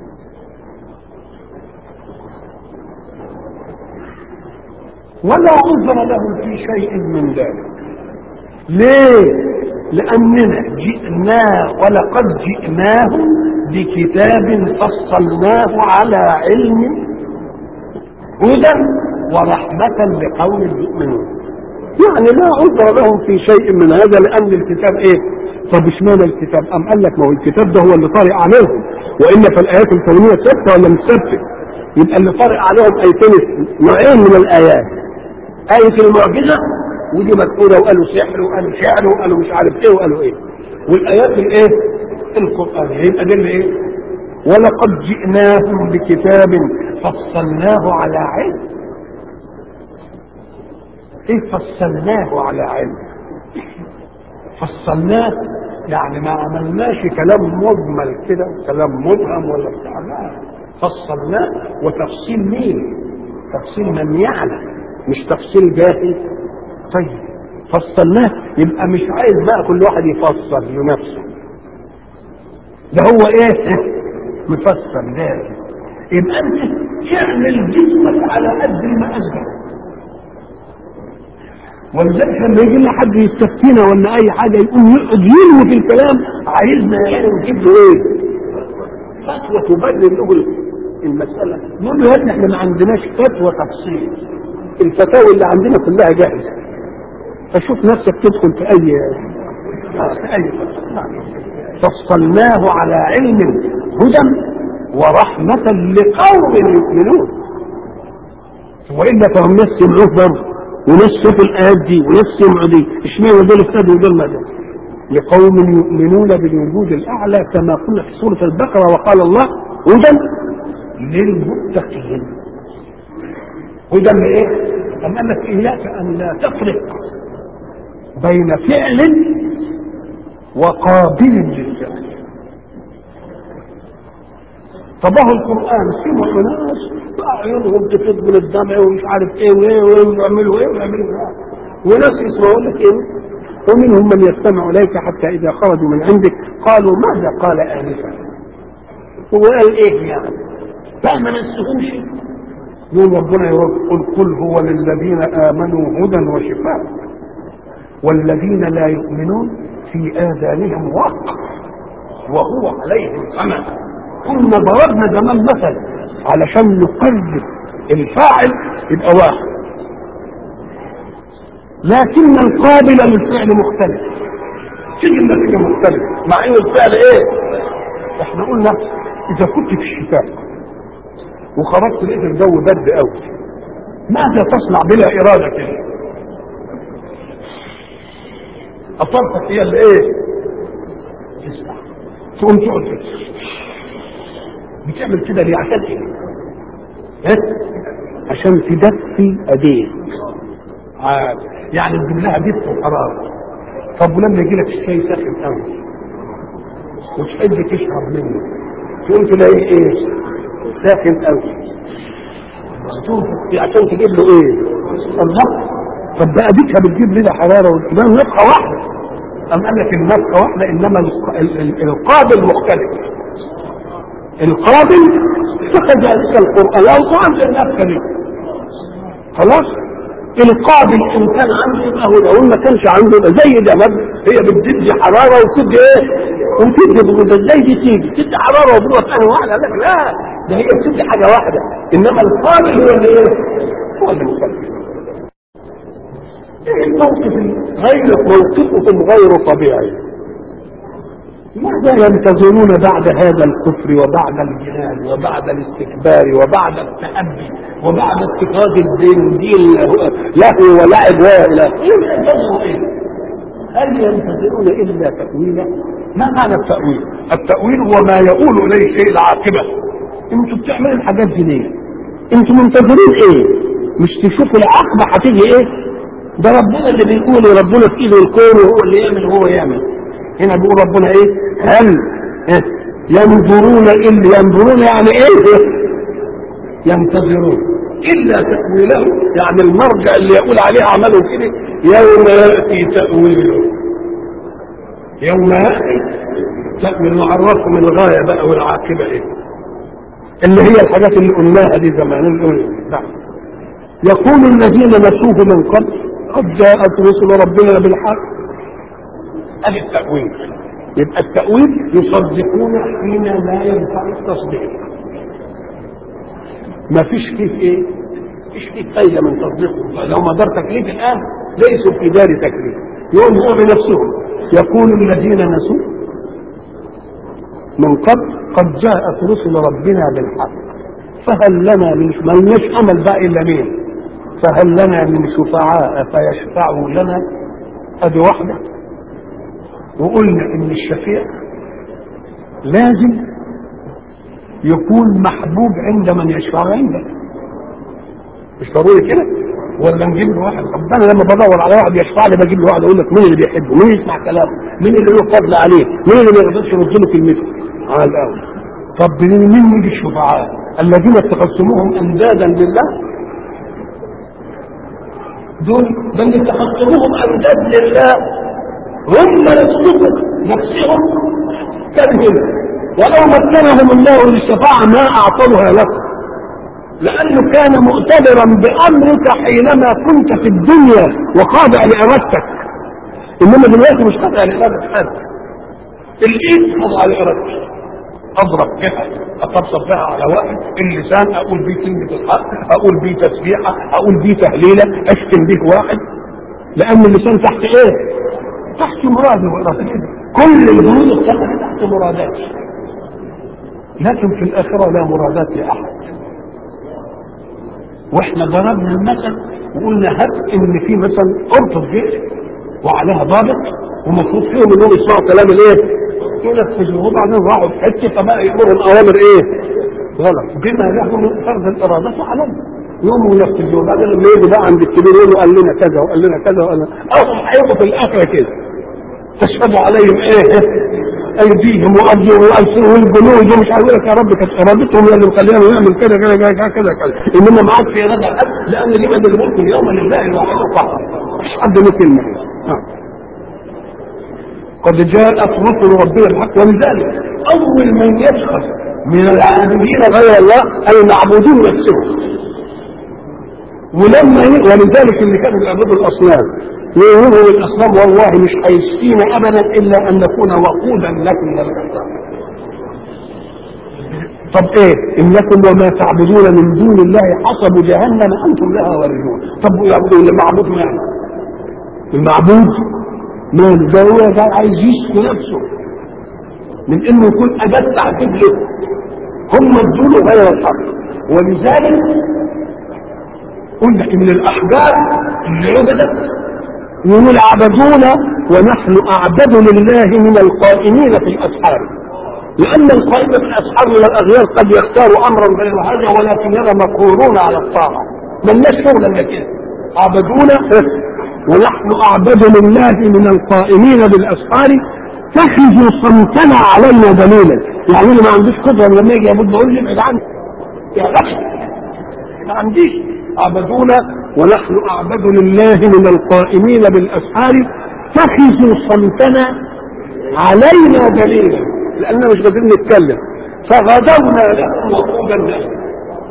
ولا عذر لهم في شيء من ذلك ليه لاننا جئنا ولقد جئناهم بكتاب فصلناه على علم هدى ورحمة لقوم يؤمنون يعني لا عذر لهم في شيء من هذا لأن الكتاب إيه؟ طب اشمعنى الكتاب؟ أم قال لك ما هو الكتاب ده هو اللي طارئ عليهم وإلا فالآيات الكونية ثابتة ولا مش ثابتة؟ يبقى اللي طارئ عليهم آيتين نوعين من الآيات آية المعجزة ودي مكتوبة وقالوا سحر وقالوا شعر وقالوا مش عارف إيه وقالوا إيه والآيات الإيه؟ القرآنية يبقى دي إيه؟ ولقد جئناهم بكتاب فصلناه على علم ايه فصلناه على علم فصلناه يعني ما عملناش كلام مجمل كده كلام مبهم ولا بتاع لا فصلناه وتفصيل مين تفصيل من يعلم مش تفصيل جاهل طيب فصلناه يبقى مش عايز بقى كل واحد يفسر لنفسه ده هو ايه مفسر لازم يبقى انت اعمل جسمك على قد المقاس ده ولذلك لما يجي لنا حد يستفتينا ولا اي حاجه يقوم يقعد يلوي في الكلام عايزنا يعني نجيب له ايه؟ فتوى تبرر له المساله نقول له يا ابني احنا ما عندناش فتوى تفصيل الفتاوى اللي عندنا كلها جاهزه فشوف نفسك تدخل في اي في اي فصلناه على علم هدى ورحمة لقوم يؤمنون وإلا فهم ناس سمعوه برضه وناس شافوا الآيات دي وناس سمعوا دي اشمعنى دول افتدوا دول ما دول لقوم يؤمنون بالوجود الأعلى كما قلنا في سورة البقرة وقال الله هدى للمتقين هدى لإيه؟ أم قال لك إياك أن لا تفرق بين فعل وقابل للفعل طبعه القرآن سمعوا ناس أعينهم تفيض من الدمع ومش عارف إيه وإيه ويعملوا إيه ويعملوا إيه وناس يسمعوا لك إيه ومنهم من يستمع إليك حتى إذا خرجوا من عندك قالوا ماذا قال آنفا هو قال إيه يعني فما نسهمش يقول ربنا يقول قل هو للذين آمنوا هدى وشفاء والذين لا يؤمنون في آذانهم وقر وهو عليهم عمى كنا ضربنا زمان مثل علشان نقرب الفاعل يبقى واحد لكن القابل للفعل مختلف تيجي النتيجه مختلفه مع ان الفعل ايه احنا قلنا اذا كنت في الشتاء وخرجت لقيت الجو برد قوي ماذا تصنع بلا اراده كده اطرفك هي اللي ايه تسمع تقوم تقعد كده بتعمل كده ليه عشان ايه ها عشان تدفي ايديك عادي يعني تجيب لها دفء وحراره طب ولما يجي لك الشاي ساخن قوي وتحب تشرب منه تقوم تلاقيه ايه ساخن قوي عشان تجيب له ايه الله طب بقى ديكها بتجيب لنا حراره والكمان نفخه واحده أم قال لك النفخة واحدة إنما القابل مختلف القابل فكذلك القرآن لو قام النفخة دي خلاص القابل ان كان عنده يبقى هو لو ما كانش عنده يبقى زي ده هي بتدي حراره وتدي ايه؟ وتدي برودة ازاي دي تيجي؟ تدي حراره وبرودة ثانيه واحده لك لا ده هي بتدي حاجه واحده انما القابل هو اللي ايه؟ هو اللي مختلف الموقف غير موقفهم غير طبيعي ماذا ينتظرون بعد هذا الكفر وبعد الجهاد وبعد الاستكبار وبعد التأبي وبعد اتخاذ الدين دين لهو ولعب والى ايه؟ هل ينتظرون الا تأويلا؟ ما معنى التأويل؟ التأويل هو ما يؤول اليه شيء العاقبة انتوا بتعملوا الحاجات دي ليه؟ انتوا منتظرين ايه؟ مش تشوفوا العاقبة هتيجي ايه؟ ده ربنا اللي بيقول ربنا في ايده الكون وهو اللي يعمل وهو يعمل هنا بيقول ربنا ايه هل إيه؟ ينظرون الا ينظرون يعني ايه ينتظرون الا تاويله يعني المرجع اللي يقول عليه عمله كده يوم ياتي تاويله يوم ياتي تاويل نعرفه من الغايه بقى والعاقبه ايه اللي هي الحاجات اللي قلناها دي زمان نعم يقول الذين نسوه من قبل قد جاءت رسل ربنا بالحق ادي التأويل يبقى التأويل يصدقون حين لا ينفع التصديق ما فيش فيه ايه فيش فيه فايدة من تصديقهم لو ما دار تكليف الآن ليسوا في دار تكليف يقول هو بنفسهم يقول الذين نسوا من قبل قد جاءت رسل ربنا بالحق فهل لنا من ما لناش امل بقى الا مين فهل لنا من شفعاء فيشفعوا لنا ادي واحده وقلنا ان الشفيع لازم يكون محبوب عند من يشفع عنده مش ضروري كده ولا نجيب له واحد طب انا لما بدور على واحد يشفع لي بجيب له واحد اقول لك مين اللي بيحبه مين يسمع كلامه مين اللي له فضل عليه مين اللي ما يقدرش يرد له كلمته على الاول طب مين يجي الشفعاء الذين اتخذتموهم اندادا لله دول بل اتخذتموهم انداد لله هم نفسهم نفسهم كذب ولو مكنهم الله للشفاعة ما أعطوها لكم لأنه كان مؤتبرا بأمرك حينما كنت في الدنيا وخاضع لإرادتك إنما دلوقتي مش خاضع لإرادة حد الإيد خاضعة لإرادتك أضرب بها أطبطب بها على واحد اللسان أقول بيه كلمة الحق أقول بيه تسبيحة أقول بيه تهليلة أشتم بيه واحد لأن اللسان تحت إيه؟ تحت مراده وإرادته كل الجنود اتخذت تحت مراداتي لكن في الآخرة لا مرادات لأحد واحنا ضربنا المثل وقلنا هب ان في مثلا قرطة جيش وعليها ضابط ومفروض فيهم انهم يسمعوا كلام الايه؟ ينفذوه وبعدين راحوا في حته فبقى يامرهم اوامر ايه؟ غلط بما له من فرض الاراده عليهم يقوموا ينفذوه بعدين لما يجوا بقى عند الكبير يقولوا قال لنا كذا وقال لنا كذا وقال لنا او هيبقوا في الاخره كده تشهد عليهم ايه؟ ايديهم وارجلهم والسنهم والجنود ومش عارف لك يا رب كانت ارادتهم هي اللي مخليهم يعمل كذا كذا كذا كذا كذا انما ما عادش اراده حد لان لمن الملك اليوم لله الواحد القهار مش حد له كلمه قد جاءت رسل ربنا الحق ولذلك اول من يسخر من العابدين غير الله المعبودون نفسهم ولما ي... ولذلك اللي كانوا بيعبدوا الاصنام يقولوا الاصنام والله مش هيسقينا ابدا الا ان نكون وقودا لكم من الاصنام طب ايه انكم وما تعبدون من دون الله حسب جهنم انتم لها واردون طب يعبدون المعبود ماله المعبود ماله ده هو ده عايز يشفي نفسه من انه يكون اداه تعذيب له هم ادوا غير الحق ولذلك قلنا ان الاحجار اللي عبدت يقول عبدونا ونحن اعبد لله من القائمين في الاسحار لان القائم في الاسحار من الاغيار قد يختار امرا غير هذا ولكننا مقهورون على الطاعه ملناش شغل الا كده عبدونا ونحن اعبد لله من القائمين بالاسحار اتخذوا صمتنا علينا دليلا يعني انا ما عنديش قدره لما يجي ابد اقول لي ابعد عني يا اخي ما عنديش عبدونا ونحن اعبد لله من القائمين بالاسحار فاتخذوا صمتنا علينا دليلا لاننا مش قادرين نتكلم فغدرنا لهم وقودا لهم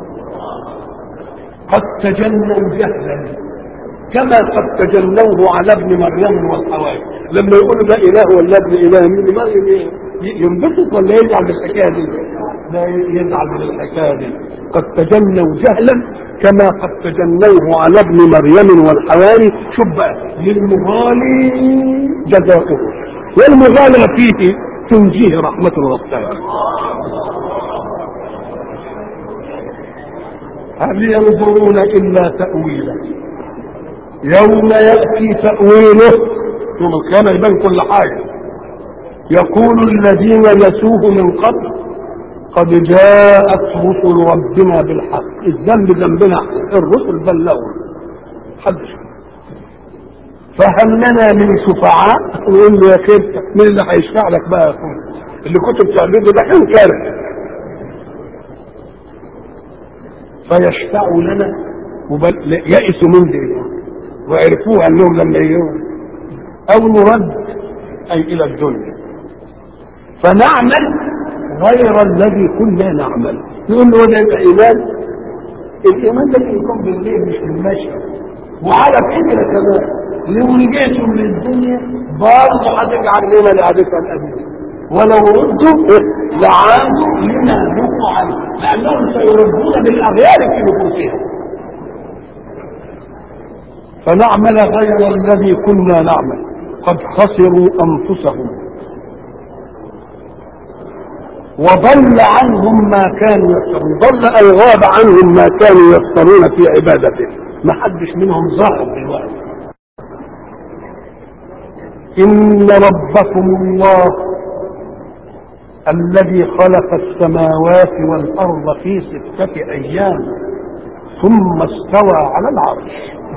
قد تجنوا جهلا كما قد تجنوه على ابن مريم والحواري لما يقولوا ده اله ولا ابن اله مين ما ينبسط ولا يزعل بالحكايه دي؟ لا يزعل من الحكايه دي قد تجنوا جهلا كما قد تجنوه على ابن مريم والحواري شوف بقى للمغالي جزاؤه والمغالى فيه تنجيه رحمة الغفار هل ينظرون إلا تأويله يوم يأتي تأويله يوم القيامة يبان كل حاجة يقول الذين نسوه من قبل قد جاءت رسل ربنا بالحق الذنب ذنبنا الرسل بلغوا حدش فهل لنا من شفعاء نقول له يا كده مين اللي هيشفع لك بقى يا اخويا اللي كنت بتعبده ده كان كاره فيشفعوا لنا وبل يئسوا من دي وعرفوها انهم لما يجوا او نرد اي الى الدنيا فنعمل غير الذي كنا نعمل يقول له ده يبقى ايمان الايمان ده يكون بالليل مش بالمشي وعلى فكره كمان لو رجعتم من الدنيا برضه هتجعل لنا لعادتها القديمه ولو ردوا لعادوا لما نهوا عنه لانهم سيردون بالاغيار في نفوسهم فنعمل غير الذي كنا نعمل قد خسروا انفسهم وضل عنهم ما كانوا يفترون ضل اي غاب عنهم ما كانوا يفترون في عبادته ما حدش منهم ظاهر دلوقتي ان ربكم الله الذي خلق السماوات والارض في سته ايام ثم استوى على العرش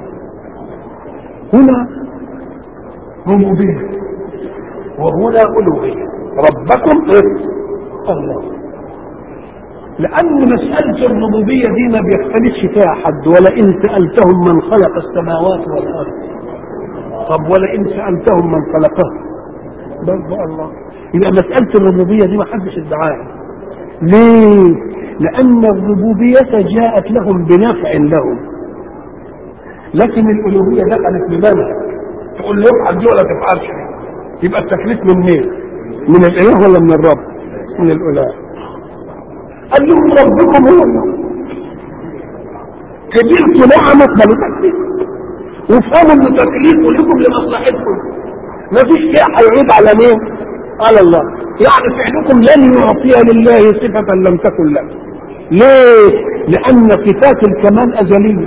هنا ربوبيه وهنا الوهيه ربكم الله لأن مسألة الربوبية دي ما بيختلفش فيها حد ولئن سألتهم من خلق السماوات والأرض طب ولئن سألتهم من خلقها برضه الله يبقى مسألة الربوبية دي ما حدش ادعاها ليه؟ لأن الربوبية جاءت لهم بنفع لهم لكن الألوهية دخلت بمنهج تقول له افعل دي ولا تفعلش دي يبقى التكليف من مين؟ من الإله ولا من الرب؟ من الأولى قال لهم ربكم هو الله كبرت نعمة بل تكليف وافهموا ان تكليفه لكم لمصلحتكم ما فيش شيء هيعود على مين؟ على الله يعني فعلكم لن يعطي لله صفة لم تكن له ليه؟ لأن صفات الكمال أزلية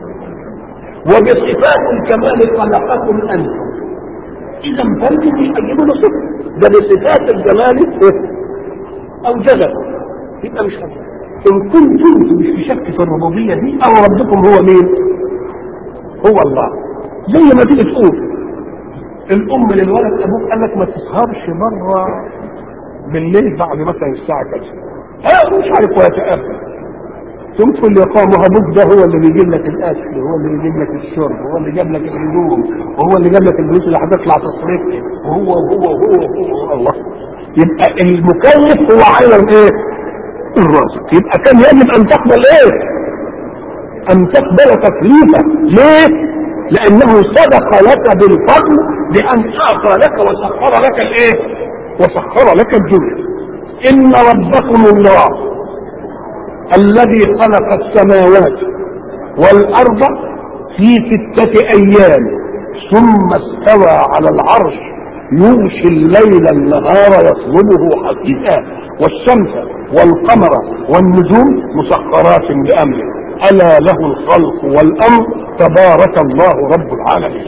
وبصفات الكمال خلقكم أنتم إذا فأنتم مش هتجيبوا له صفة ده بصفات الجمال إيه؟ أوجده يبقى مش هذا إن كنتم مش في شك في الربوبية دي أو ربكم هو مين؟ هو الله زي ما تيجي تقول الأم للولد أبوك قال لك ما تسهرش بره بالليل بعد مثلا الساعة كذا اه مش عارف ويتأبى ثم تقول لي قام ابوك ده هو اللي بيجيب لك الاكل هو اللي بيجيب لك الشرب هو اللي جاب لك الهدوم وهو اللي جاب لك الفلوس اللي هتطلع تصرفها وهو وهو وهو وهو الله يبقى المكلف هو عالم ايه الرازق يبقى كان يجب ان تقبل ايه ان تقبل تكليفه ليه لانه صدق لك بالفضل بان اعطى لك وسخر لك الايه وسخر لك الدنيا ان ربكم الله الذي خلق السماوات والارض في ستة ايام ثم استوى على العرش يغشي الليل النهار يطلبه حثيثا والشمس والقمر والنجوم مسخرات بامره الا له الخلق والامر تبارك الله رب العالمين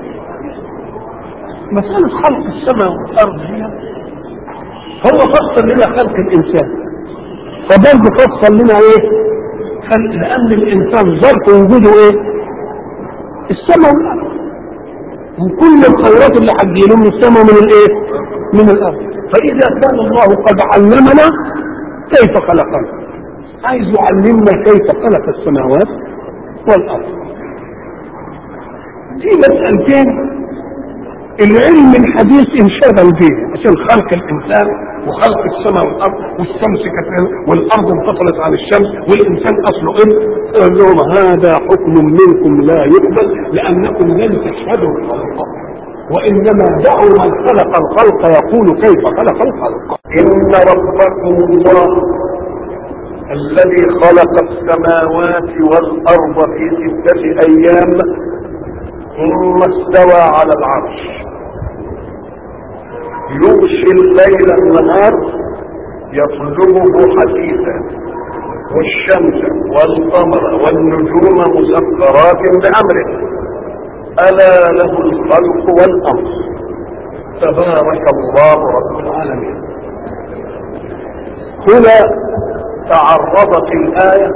مسألة خلق السماء والأرض هي هو فصل لنا خلق الإنسان فبرضه فصل لنا إيه؟ خلق لأن الإنسان ظرف وجوده إيه؟ السماء والأرض وكل الخيرات اللي هتجيله من السماء ومن الإيه؟ من الأرض فإذا كان الله قد علمنا كيف خلقنا عايز يعلمنا كيف خلق السماوات والأرض في مسألتين العلم الحديث انشغل به عشان خلق الانسان وخلق السماء والارض والشمس كانت والارض انفصلت عن الشمس والانسان اصله ابن قال لهم هذا حكم منكم لا يقبل لانكم لن تشهدوا الخلق وانما دعوا من خلق الخلق يقول كيف خلق الخلق إن ربكم الله الذي خلق السماوات والأرض في ستة أيام ثم استوى على العرش يغشي الليل النهار يطلبه حثيثا والشمس والقمر والنجوم مسخرات بأمره ألا له الخلق والأمر تبارك الله رب العالمين هنا تعرضت الآية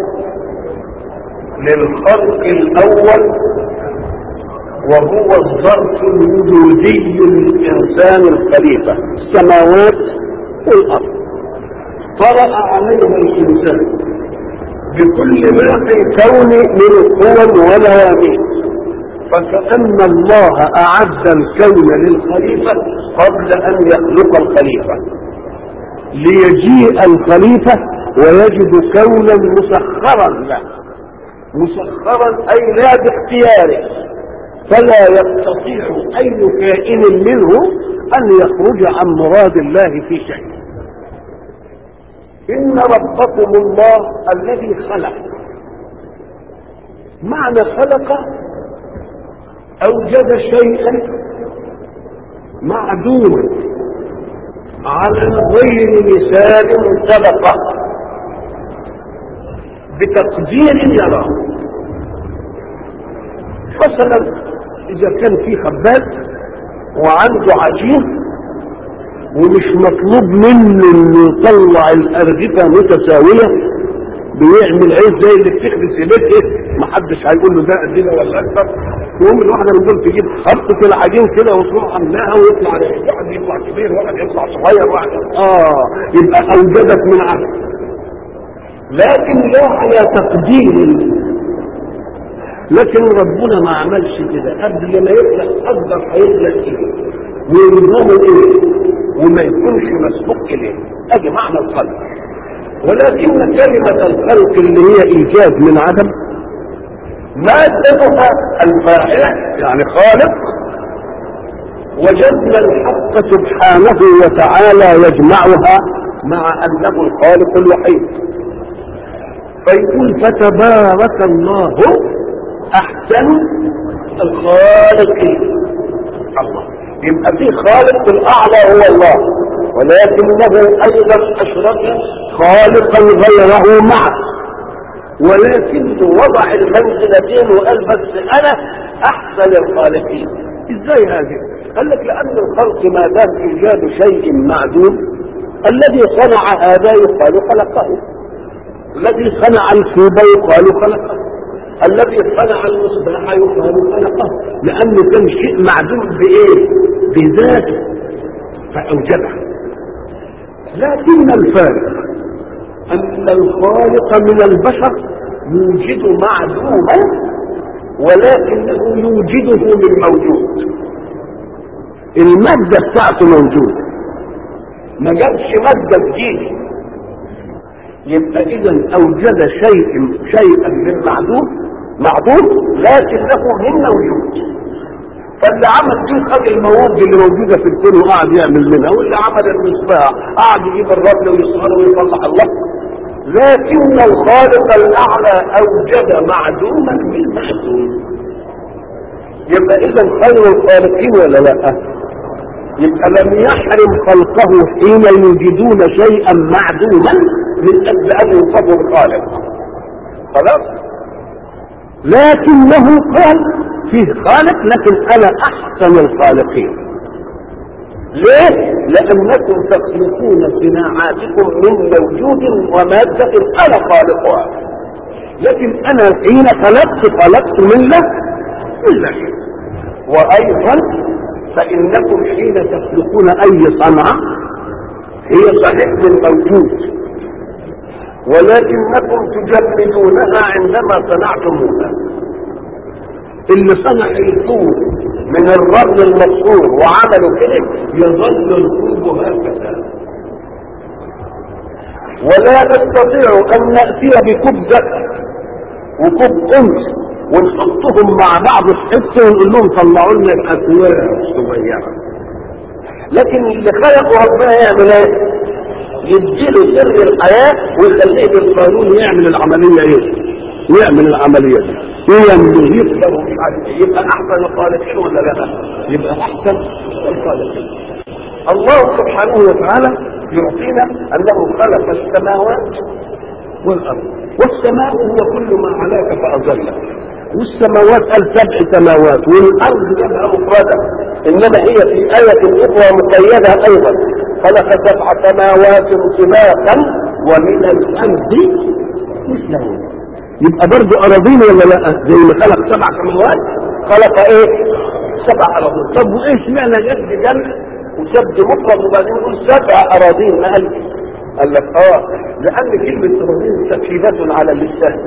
للخلق الأول وهو الظرف الوجودي للإنسان الخليفة السماوات والأرض طرأ عليها الإنسان بكل ما في الكون من قوى ونواميس فكأن الله أعد الكون للخليفة قبل أن يخلق الخليفة ليجيء الخليفة ويجد كونا مسخرا له مسخرا أي لا باختياره فلا يستطيع أي كائن منه أن يخرج عن مراد الله في شيء إن ربكم الله الذي خلق معنى خلق أوجد شيئا معدوما على غير مثال سبقه بتقدير يراه مثلا اذا كان في خباز وعنده عجين ومش مطلوب منه انه يطلع الارغفه متساويه بيعمل عيش زي اللي بتخبز في بيته محدش هيقول له ده قد كده ولا اكتر يقوم الواحده من دول تجيب خبطه العجين كده وتروح عاملاها ويطلع واحد يطلع كبير واحد يطلع صغير واحد اه يبقى اوجدت من عدم لكن لا على تقدير لكن ربنا ما عملش كده قبل ما يخلق قدر هيخلق ايه وينظمه ايه وما يكونش مسبوق اليه ادي معنى الخلق ولكن كلمة الخلق اللي هي ايجاد من عدم مادتها الفاعلة يعني خالق وجدنا الحق سبحانه وتعالى يجمعها مع انه الخالق الوحيد فيقول فتبارك الله احسن الخالقين الله يبقى في خالق الاعلى هو الله ولكنه ايضا اشرك خالقا غيره معه ولكن وضع المنزلتين وقال بس انا احسن الخالقين ازاي هذه قال لك لان الخلق ما دام ايجاد شيء معدوم الذي صنع هذا يقال خلقه الذي صنع الكوب يقال خلقه الذي صنع المصباح يقال خلقه لانه كان شيء معدوم بايه بذاته فاوجده لكن الفارق ان الخالق من البشر يوجد معدوما ولكنه يوجده من موجود المادة بتاعته موجودة ما جابش مادة جديدة يبقى اذا اوجد شيء شيئا من معدوم معدوم لكنه من موجود فاللي عمل دي خد المواد اللي موجودة في الكون وقعد يعمل منها واللي عمل المصباح قعد يجيب الرمل ويصهره ويطلع الله لكن الخالق الاعلى اوجد معدوما من معدوم يبقى اذا خير الخالقين ولا لا يبقى لم يحرم خلقه حين يوجدون شيئا معدوما من اجل ان يوصفوا الخالق خلاص لكنه قال فيه خالق لكن انا احسن الخالقين ليه لانكم تخلقون صناعاتكم من موجود ومادة انا خالقها لكن انا حين خلقت خلقت من لا من لا شيء وايضا فانكم حين تخلقون اي صنعة هي صحيح من موجود ولكنكم تجمدونها عندما صنعتموها اللي صنع الطول من الرمل المكسور وعملوا كده يظل الكوب هكذا ولا نستطيع ان ناتي بكوب ذكر وكوب انثى ونحطهم مع بعض في حته ونقول لهم طلعوا لنا الاكواب الصغيره لكن اللي خلقه ربنا يعمل ايه؟ يديله سر الحياه ويخليه بالقانون يعمل العمليه ايه؟ يعمل العمليه دي ينمو يكبر ومش عارف ايه يبقى احسن الخالقين ولا لا؟ يبقى احسن الخالقين الله سبحانه وتعالى يعطينا انه خلق السماوات والارض والسماء هو كل ما علاك فاظلك والسماوات قال سبع سماوات والارض جابها مفرده انما هي في ايه اخرى مقيده ايضا خلق سبع سماوات طباقا ومن الارض مثلهن يبقى برضه اراضين ولا لا زي ما خلق سبع سماوات خلق ايه سبع اراضين طب وايه اشمعنى جد جمع وسد مفرد وبعدين يقول سبع اراضين ما قال قال لك اه لان كلمه اراضين ثقيله على اللسان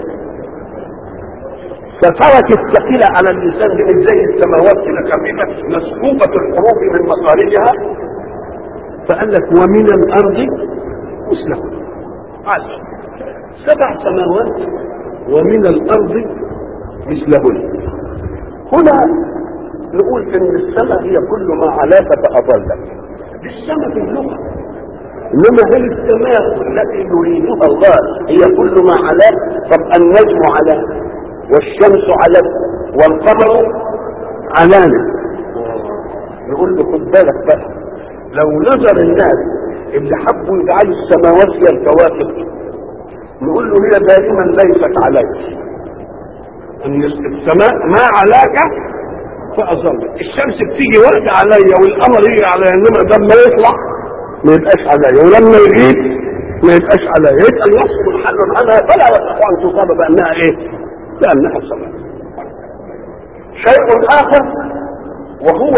فترك الثقيله على اللسان دي مش زي السماوات كده خفيفه مسكوبه الحروف من مخارجها فقال لك ومن الارض مثله عشر سبع سماوات ومن الارض مثلهن هنا نقول ان السماء هي كل ما علاك فاضلك دي السماء في اللغه انما هل السماء التي يريدها الله هي كل ما علاك طب النجم على والشمس على والقمر علانة نقول له خد بالك بقى لو نظر الناس اللي حبوا يجعلوا السماوات هي الكواكب نقول له هي دائما ليست عليك ان السماء ما علاك فاظلك الشمس بتيجي وقت عليا والقمر يجي عليا انما ده لما يطلع ما يبقاش عليا ولما يغيب ما يبقاش عليا يبقى الوصف محل عنها فلا يصح ان تصاب بانها ايه؟ لانها سماء شيء اخر وهو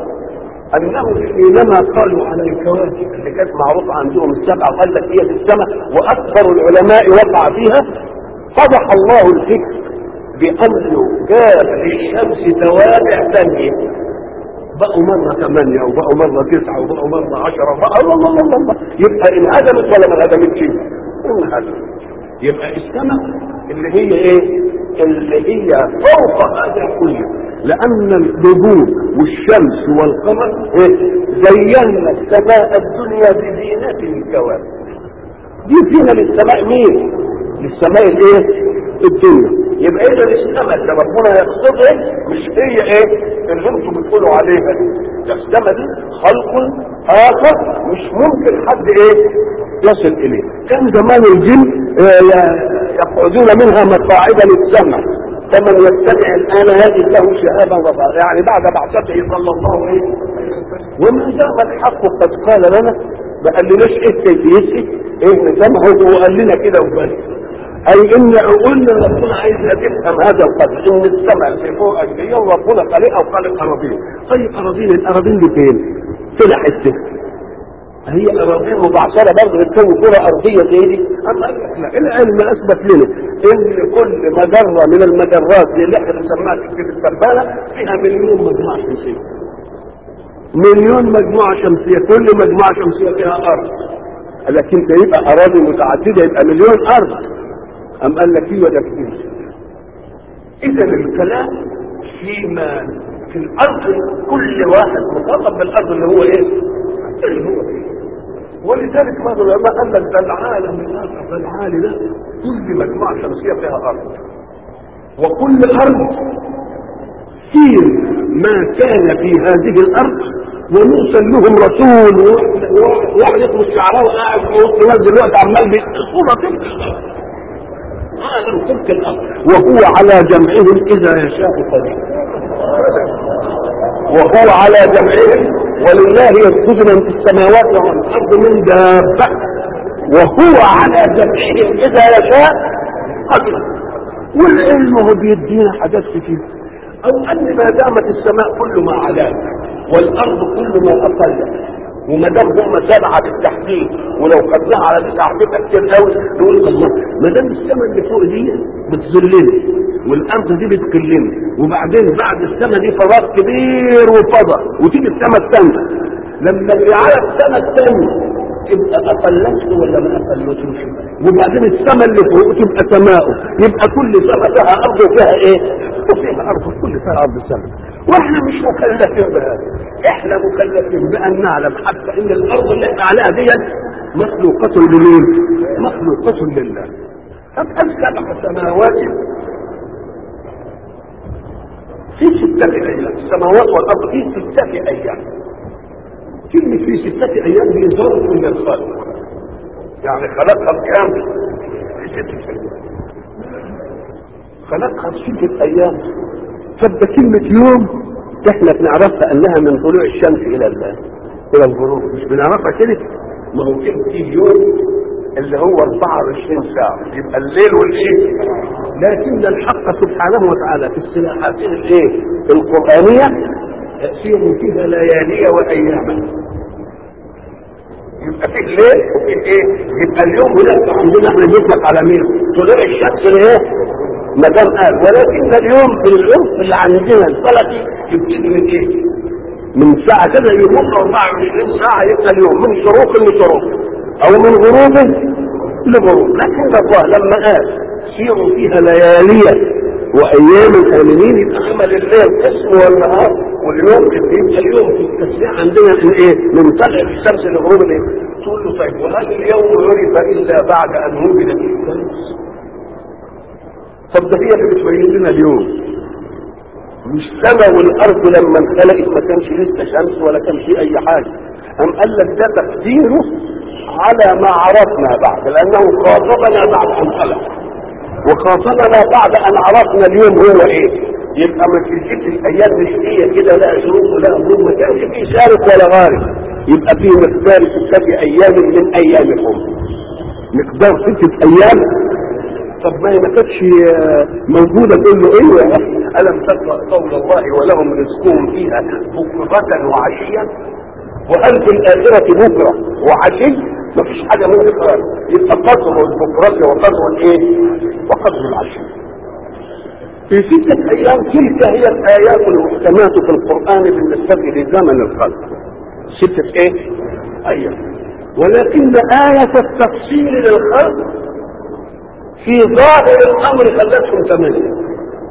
انه حينما قالوا على الكواكب اللي كانت معروفه عندهم السبعه قال لك هي في السماء واكثر العلماء وقع فيها فضح الله الفكر بانه جاب للشمس توابع ثانيه بقوا مرة ثمانية وبقوا مرة تسعة وبقوا مرة عشرة وبقوا الله الله الله الله يبقى انهدمت ولا ما انهدمتش؟ انهدمت يبقى السماء اللي هي ايه؟ اللي هي فوق هذا كله لان النجوم والشمس والقمر إيه؟ زينا السماء الدنيا بزينة الكواكب دي زينة للسماء مين؟ للسماء الايه؟ الدنيا يبقى اذا السماء اللي ربنا يقصدها مش هي ايه؟ اللي انتم بتقولوا عليها دي ده السماء دي خلق اخر مش ممكن حد ايه؟ يصل اليه كان زمان الجن آه يقعدون منها مقاعد للسمع فمن يستمع الان يجد له شهابا وصارا يعني بعد بعثته صلى الله عليه وسلم وما دام الحق قد قال لنا ما قالناش ايه كيفيته ايه نظامه هو قال لنا كده وبس اي ان عقولنا ربنا عايزها تفهم هذا القدر ان السمع اللي فوق الجيل ربنا خالقها وخالق اراضين طيب اراضين الاراضين دي فين؟ طلع السكه هي اراضين مبعثره برضه بتسوي كره ارضيه زي دي اما لا العلم اثبت لنا ان كل مجره من المجرات اللي احنا بنسميها في السربانه فيها مليون مجموعه شمسيه مليون مجموعه شمسيه كل مجموعه شمسيه فيها ارض لكن يبقى اراضي متعدده يبقى مليون ارض ام قال لك ايوه ده كتير اذا الكلام فيما في الارض كل واحد مخاطب بالارض اللي هو ايه؟ اللي هو فيه ولذلك بعض العلماء قال لك ده العالم الاخر العالي ده كل مجموعه شمسيه فيها ارض وكل ارض فيه ما كان في هذه الارض ونرسل لهم رسول واحد يطلب الشعراء قاعد في وسط الناس دلوقتي عمال بيصوره تلك عالم تلك الارض وهو على جمعهم اذا يشاء قدير وهو على جمعهم ولله يسجد من في السماوات والارض من دابه وهو على جمعهم اذا يشاء قدير والعلم هو بيدينا حاجات كتير او ان ما دامت السماء كل ما علاك والارض كل ما اقلك وما دام هم سبعه بالتحديد ولو خدناها على تسعه هتبقى كتير قوي نقول الله ما دام السماء اللي فوق دي بتذلني والارض دي بتكلمني وبعدين بعد السماء دي فراغ كبير وفضاء وتيجي السماء الثانيه لما اللي على السماء الثانيه تبقى اقلته ولا ما اقلتوش وبعدين السماء اللي فوق تبقى سماؤه يبقى كل سماء فيها ارض وفيها ايه وفيها ارض كل فيها ارض سماء واحنا مش مكلفين بهذا احنا مكلفين بان نعلم حتى ان الارض اللي احنا عليها ديت مخلوقة لمين مخلوقة لله طب سبع سماوات في ستة أيام السماوات والأرض في ستة أيام كلمة في ستة أيام دي ظرف من الخلق يعني خلقها بكام؟ في ستة أيام خلقها في ستة أيام طب ده كلمة يوم احنا بنعرفها انها من طلوع الشمس الى الى الغروب مش بنعرفها كده ما هو كده في يوم اللي هو 24 ساعة يبقى الليل والايه لكن الحق سبحانه وتعالى في الصلاحاتين الايه القرآنية تأثير فيها ليالي وأياما يبقى في الليل وفي ايه يبقى اليوم هنا عندنا احنا بنطلق على مين طلوع الشمس الايه ما دام قال ولكن اليوم في العرف اللي عندنا الفلكي يبتدي من ايه من ساعة كده يمر 24 ساعة يبقى اليوم من شروق لشروق او من غروب لغروب لكن الله لما قال سيروا فيها ليالية وايام امنين يبقى عمل الليل قسم والنهار واليوم يبقى اليوم في التسبيح عندنا من ايه من طلع الشمس لغروب الايه تقول له طيب وهل اليوم عرف الا بعد ان وجدت الشمس طب ده هي اللي بتبين لنا اليوم مش السماء والارض لما انخلقت ما كانش لسه شمس ولا كان في اي حاجه ام قال لك ده تقديره على ما عرفنا بعد لانه خاطبنا بعد ان خلق وخاطبنا بعد ان عرفنا اليوم هو ايه يبقى ما في ست ايام مش هي كده لا شروق ولا غروب ما كانش في شارق ولا غارب يبقى في مقدار ستة ايام من ايامكم مقدار ستة ايام طب ما هي ما كانتش موجودة تقول له ايه يا اخي ألم تقرأ قول الله ولهم رزقهم فيها بكرة وعشيا وهل في الآخرة بكرة وعشي ما فيش حاجة من الإقرار يبقى قدر البكرة وقدر الايه وقدر العشي في ستة أيام تلك هي الآيات المحكمات في القرآن بالنسبة لزمن الخلق ستة ايه أيام ولكن آية التفصيل للخلق في ظاهر الامر خلتهم ثمانية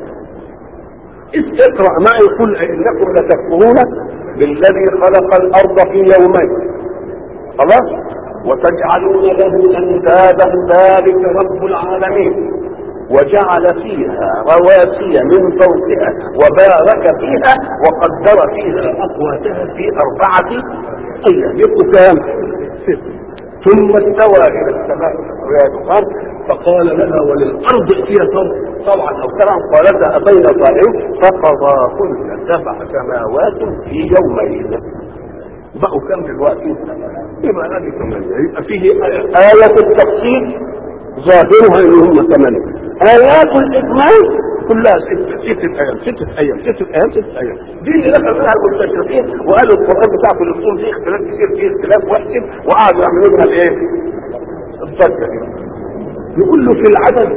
اقرأ ما يقول انكم لتكفرون بالذي خلق الارض في يومين خلاص وتجعلون له اندادا ذلك رب العالمين وجعل فيها رواسي من فوقها وبارك فيها وقدر فيها اقواتها في اربعه ايام يبقوا كام ثم استوى الى السماء ويا فقال لها وللارض ائتيا طبعا او كلام قالتها اتينا طائعين فقضاهن سبع سماوات في يومين بقوا كم دلوقتي؟ يبقى هذه ثمانية يبقى فيه آية التفصيل ظاهرها ان هم ثمانية آيات الإجمال كلها ستة ستة أيام ستة أيام ستة أيام ستة أيام دي اللي دخل فيها المستشرقين وقالوا القرآن بتاعكم الأصول فيه اختلاف كتير فيه اختلاف واحد وقعدوا يعملوا لها الإيه؟ الضجة دي يقول له في العدد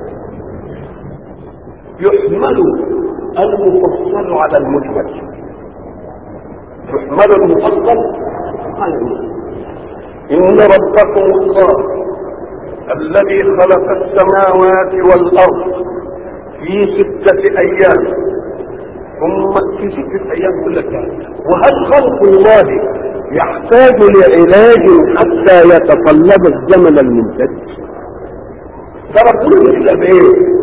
يحمل المفصل على المجمل يحمل المفصل على المجمل إن ربكم الله الذي خلق السماوات والأرض في ستة أيام ثم في ستة أيام كل كان وهل خلق الله يحتاج لعلاج حتى يتطلب الزمن الممتد ده ربنا بيخلق بايه؟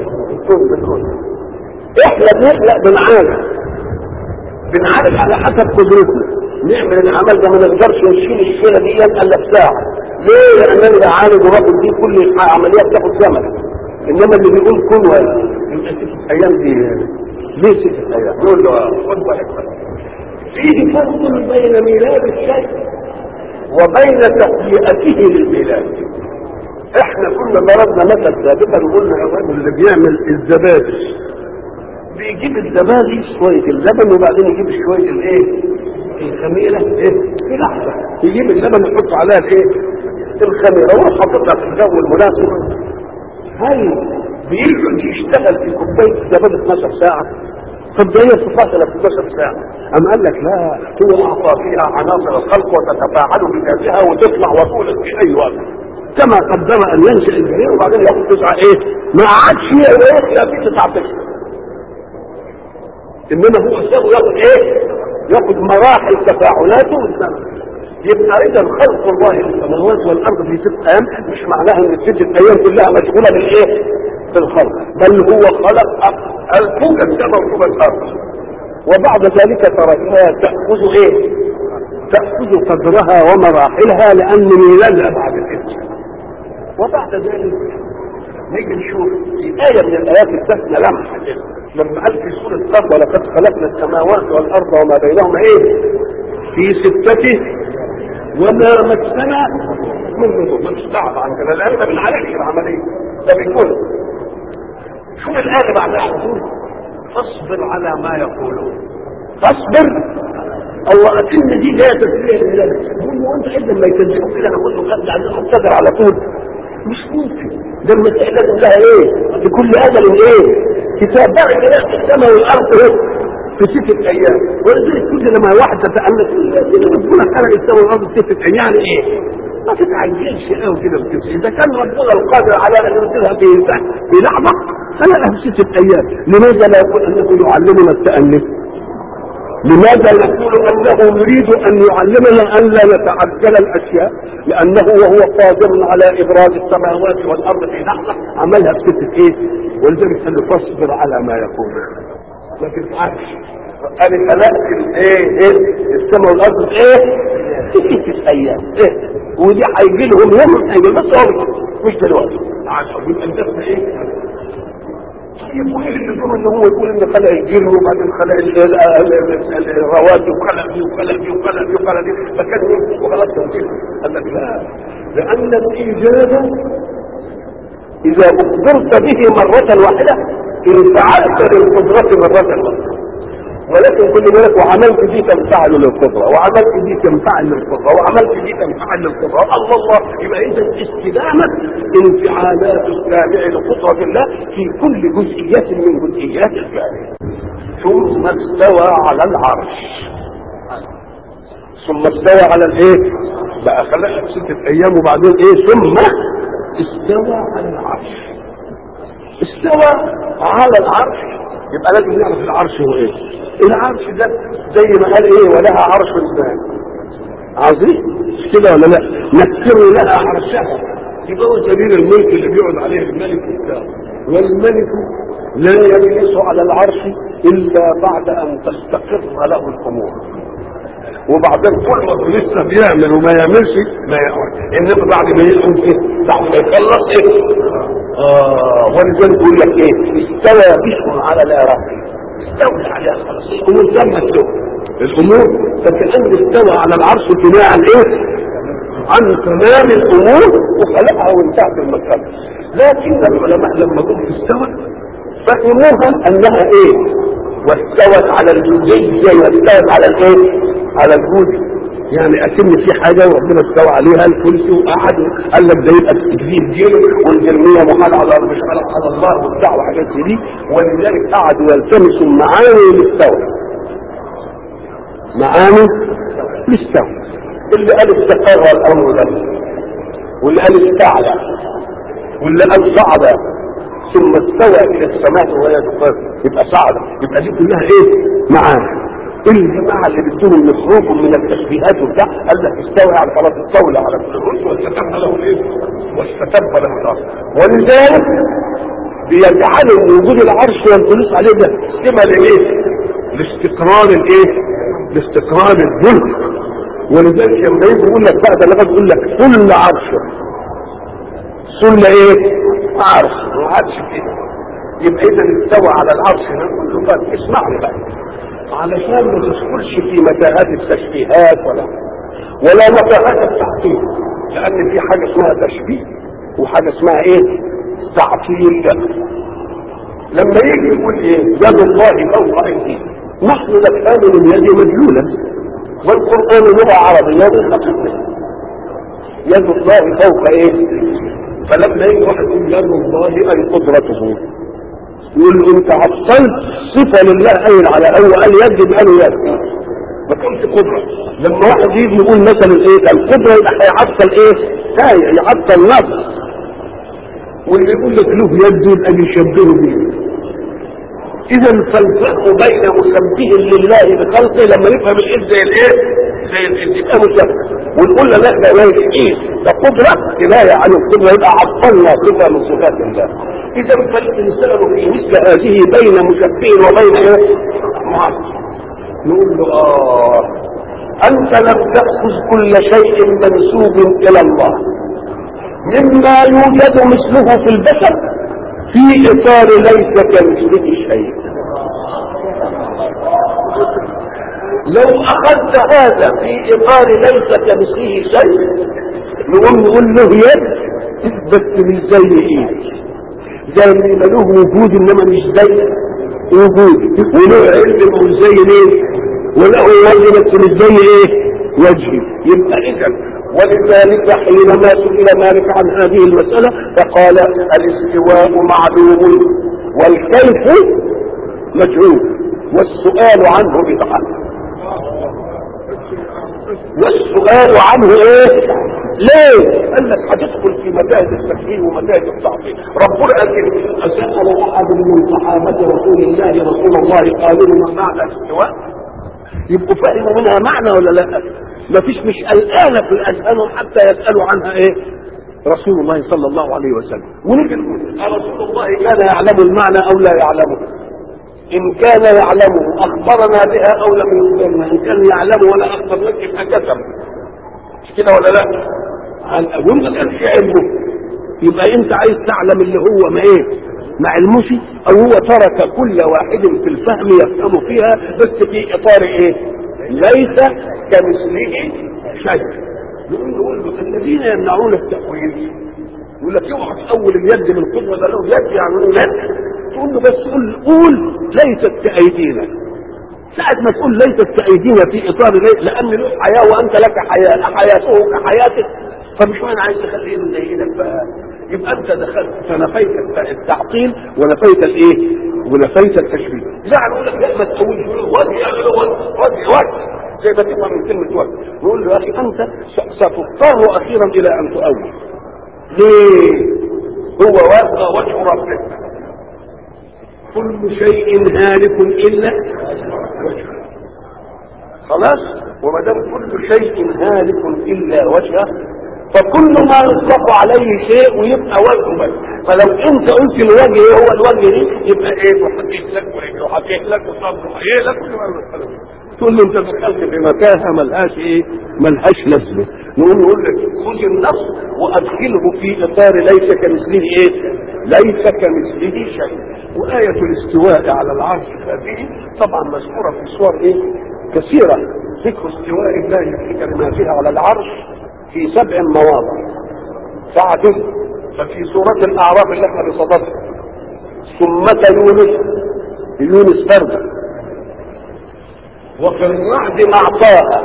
احنا بنخلق بنعالج بنعالج على حسب قدرتنا نعمل العمل ده ما نقدرش نشيل الشيله دي الا في ساعه ليه؟ لاننا بعالج ورب دي كل عمليات تاخد زمن انما اللي بيقول كن يبقى ست ايام دي ليه ست ايام؟ نقول له خد بالك فيه فرق بين ميلاد الشيء وبين تهيئته للميلاد احنا كنا ضربنا مثل سابقا وقلنا الراجل اللي بيعمل الزبادي بيجيب الزبادي شويه اللبن وبعدين يجيب شويه الايه الخميره ايه في لحظه يجيب اللبن يحط عليها الايه الخميره ويروح حاططها في الجو المناسب هل بيقعد يشتغل في كوبايه الزبادي 12 ساعه طب ده هي تفاصل 12 ساعه أم قال لك لا هو اعطى فيها عناصر الخلق وتتفاعل بذاتها وتطلع وتولد في اي وقت كما قدم ان ينشا الجنين وبعدين ياخد تسعه ايه؟ ما عادش يخلق في تسعه تسعه انما هو سابه ياخد ايه؟ ياخد مراحل تفاعلاته يبقى اذا خلق الله للسماوات والارض في ست ايام مش معناها ان الست ايام كلها مشغوله بالايه؟ بالخلق بل هو خلق الفوق السماء وفوق الارض وبعد ذلك تركها تاخذ ايه؟ تاخذ قدرها ومراحلها لان ميلادها بعد كده وبعد ذلك نيجي نشوف في آية من الآيات التسنى لمحة كده لما قال في سورة قاف ولقد خلقنا السماوات والأرض وما بينهما إيه؟ في ستة وما مسنا من نظر ما تستعب عن كده لأن ده بالعلاج العملية ده بيكون شو الآية بعد على فاصبر على ما يقولون فاصبر الله أكن دي جاية تسلية لله يقول له أنت إذا ما يكذبوا كده أنا أقول له خد عندنا مقتدر على طول مش ممكن ده المسألة كلها ايه لكل اجل ايه كتاب بقى كده في السماء والارض ايه في ستة ايام ولذلك كل لما واحد تتأمل كده ربنا خلق السماء والارض في ستة ايام يعني ايه ما تتعجلش قوي كده بتمشي اذا كان ربنا القادر على ان ينزلها في في لحظه خلقها في ستة ايام لماذا لا يقول انه يعلمنا التأني لماذا نقول انه يريد ان يعلمنا ان لا نتعجل الاشياء لانه وهو قادر على ابراز السماوات والارض في لحظه عملها في ستة ايه ولذلك قال له فاصبر على ما يقول ما تفعلش انا خلقت الايه ايه السماء والارض ايه في ستة ايام ايه ودي هيجي لهم يوم هيجي بس هو مش دلوقتي عشان يبقى انت ايه يقول اللزوم ان هو يقول ان خلق الجن وبعدين خلق الرواتب وخلق دي وخلق دي وخلق دي وخلق دي فكان وخلاص توجيه قال لك لا لان الايجاد اذا اخبرت به مره واحده انفعلت للقدره مره واحده ولكن كل بالك وعملت دي تنفعل للقدرة وعملت دي تنفعل للقدرة وعملت دي تنفعل للقدرة الله الله يبقى إذا استدامة انفعالات السامع لقدرة الله في كل جزئيات من جزئيات الفعل ثم استوى على العرش ثم استوى على الايه بقى خلقها ستة ايام وبعدين ايه ثم استوى على العرش استوى على العرش يبقى لازم نعرف العرش هو ايه العرش ده زي ما قال ايه ولها عرش ازاي عظيم مش كده ولا لا نكر لها عرشها يبقى هو سبيل الملك اللي بيقعد عليه الملك بتاعه والملك لا يجلس على العرش الا بعد ان تستقر له الامور وبعدين كل ما لسه بيعمل وما يعملش ما يعمل انما بعد ما يقوم ايه بعد ما يخلص ايه اه ولذلك يقول لك ايه استوى بشر على العراق استولى عليها خلاص الامور تمت له الامور فكأن استوى على العرش بناء عن ايه عن تمام الامور وخلقها وانتهت المكان لكن العلماء لما قلت استوى فهموها انها ايه واستوت على الجودية واستوت على الايه على الجود يعني اكن في حاجة وربنا استوى عليها الكرسي وقعد قال لك ده يبقى تجديد جيل والجرمية محال على مش على الله وبتاع وحاجات زي دي ولذلك قعدوا يلتمسوا معاني الاستوى معاني الاستوى اللي قال استقر الامر ده واللي قال استعلى واللي قال صعد ثم استوى الى السماء وهي تقر يبقى صعد يبقى دي كلها ايه معاني الجماعه اللي بدهم يخرجوا من التشبيهات وبتاع قال لك استوى على خلاص استولى على كل الرسل واستتب له الايه؟ واستتب له الارض ولذلك بيجعلوا وجود العرش والجلوس عليه ده سمه لايه؟ لاستقرار الايه؟ لاستقرار الملك ولذلك لما يجي يقول لك بقى ده لغايه يقول لك سل عرشه سل ايه؟ عرش ما عادش كده يبقى اذا استوى على العرش نقول له طيب اسمعني بقى علشان ما تدخلش في متاهات التشبيهات ولا ولا متاهات التعطيل لان في حاجه اسمها تشبيه وحاجه اسمها ايه تعطيل لما يجي يقول ايه يد الله فوق ايديهم نحن نفهم اليد مدلولا والقران لغه عربيه بالحقيقه يد الله فوق ايه فلما يجي واحد يقول يد الله اي قدرته يقول له انت عطلت صفه لله قايل على هو قال يد يبقى له يد ما كانش قدره لما واحد يجي يقول مثلا ايه القدره يبقى هيعطل ايه؟ تايه يعطل نفس واللي يقول لك له يد يبقى بيشبهه بيه اذا فالفرق بين مشبه لله بخلقه لما نفهم الايد زي الايه؟ زي الايد يبقى مشبه ونقول له لا ده لا ايه ده قدره كنايه عن القدره يبقى عطلنا صفه من صفات الله اذا فالانسان في مثل هذه بين مشبه وبين ايه؟ معطل نقول له اه انت لم تاخذ كل شيء منسوب الى الله مما يوجد مثله في البشر في اطار ليس كمثله شيء لو اخذت هذا في اطار ليس كمثله شيء نقوم نقول له يد بس مش زي ايه زي ما له وجود انما مش زي وجود وله علم مش زي ليه وله وجه بس مش زي ايه وجهي يبقى اذا ولذلك حينما سئل مالك عن هذه المسألة فقال الاستواء معلوم والكيف مجهول والسؤال عنه بدعة والسؤال عنه ايه ليه قال لك هتدخل في متاهة التكفير ومتاهة التعطيل ربنا قال اسأل احد من صحابة رسول الله رسول الله قالوا ما معنى الاستواء يبقوا فهموا منها معنى ولا لا ما فيش مش قلقانه في الاذهان حتى يسالوا عنها ايه رسول الله صلى الله عليه وسلم ونيجي نقول رسول الله كان يعلم المعنى او لا يعلمه ان كان يعلمه اخبرنا بها او لم يخبرنا ان كان يعلمه ولا اخبرناك يبقى كتب مش كده ولا لا وما كانش علمه يبقى انت عايز تعلم اللي هو ما ايه ما علموش او هو ترك كل واحد في الفهم يفهم فيها بس في اطار ايه ليس كمثله شيء نقول نقول الذين يمنعون التأويل يقول لك اوعى تأول اليد من قدرة ده له يد يعني لا تقول له بس قول قول ليست كأيدينا ساعة ما تقول ليست كأيدينا في إطار ليه لأن له حياة وأنت لك حياة حياته كحياتك فمش معنى عايز تخليه من ايدك بقى يبقى انت دخلت فنفيت التعطيل ونفيت الايه؟ ونفيت التشبيه زعل يقول لك لا ما تقولش وجه يعني وجه وجه زي ما تفهم من كلمه وجه نقول له يا اخي انت ستضطر اخيرا الى ان تؤول ليه؟ هو وجه وجه ربك كل شيء هالك الا وجهه خلاص وما دام كل شيء هالك الا وجهه فكل ما يطلق عليه شيء ويبقى وجهه بس فلو انت قلت الوجه ايه هو الوجه دي يبقى ايه وحكيت لك ورجله وحكيت لك وصبر ايه لك تقول له انت دخلت في متاهه ملهاش ايه ملهاش لازمه نقول نقول لك خذ النص وادخله في اطار ليس كمثله ايه ليس كمثله شيء وآية الاستواء على العرش هذه طبعا مذكورة في صور ايه كثيرة ذكر استواء الله في كلماتها على العرش في سبع مواضع فعدل ففي سورة الأعراف اللي احنا بصددها ثمة يونس يونس برده وفي الرعد مع طه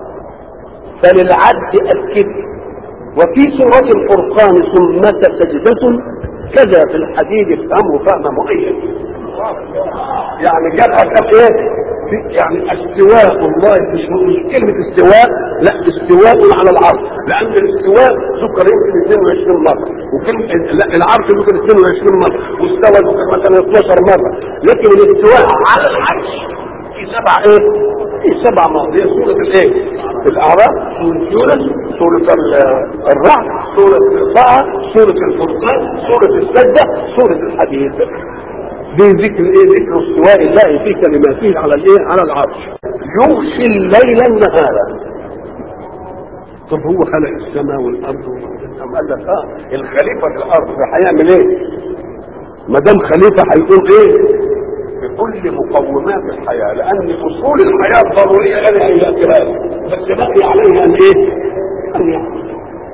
فللعد أكد وفي سورة الفرقان ثمة سجدة كذا في الحديد افهمه فهم مؤيد يعني جابها كم ايه يعني استواء الله مش مش كلمة استواء لا استواء على العرش لأن الاستواء ذكر يمكن 22 مرة وكلمة لا العرش ذكر 22 مرة واستوى ذكر مثلا 12 مرة لكن الاستواء على العرش في سبع ايه؟ في سبع مواضيع سورة الايه؟ الأعراف سورة يونس سورة الرعد سورة طه سورة الفرقان سورة السجدة سورة الحديد دي ذكر ايه ذكر استواء الله في كلماته على الايه على العرش يغشي الليل النهار طب هو خلق السماء والارض أم قال لك اه الخليفه في الارض هيعمل ايه ما دام خليفه هيقول ايه بكل مقومات الحياه لان اصول الحياه ضروريه غير ان ياتيها بس بقي عليها ان ايه ان يعمل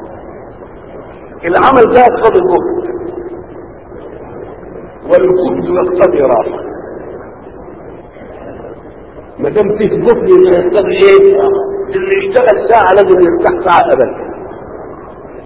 العمل ده يقتضي الجهد والجهد يقتضي راحه ما دام فيه جهد يقتضي ايه اللي يشتغل ساعه لازم يرتاح ساعه ابدا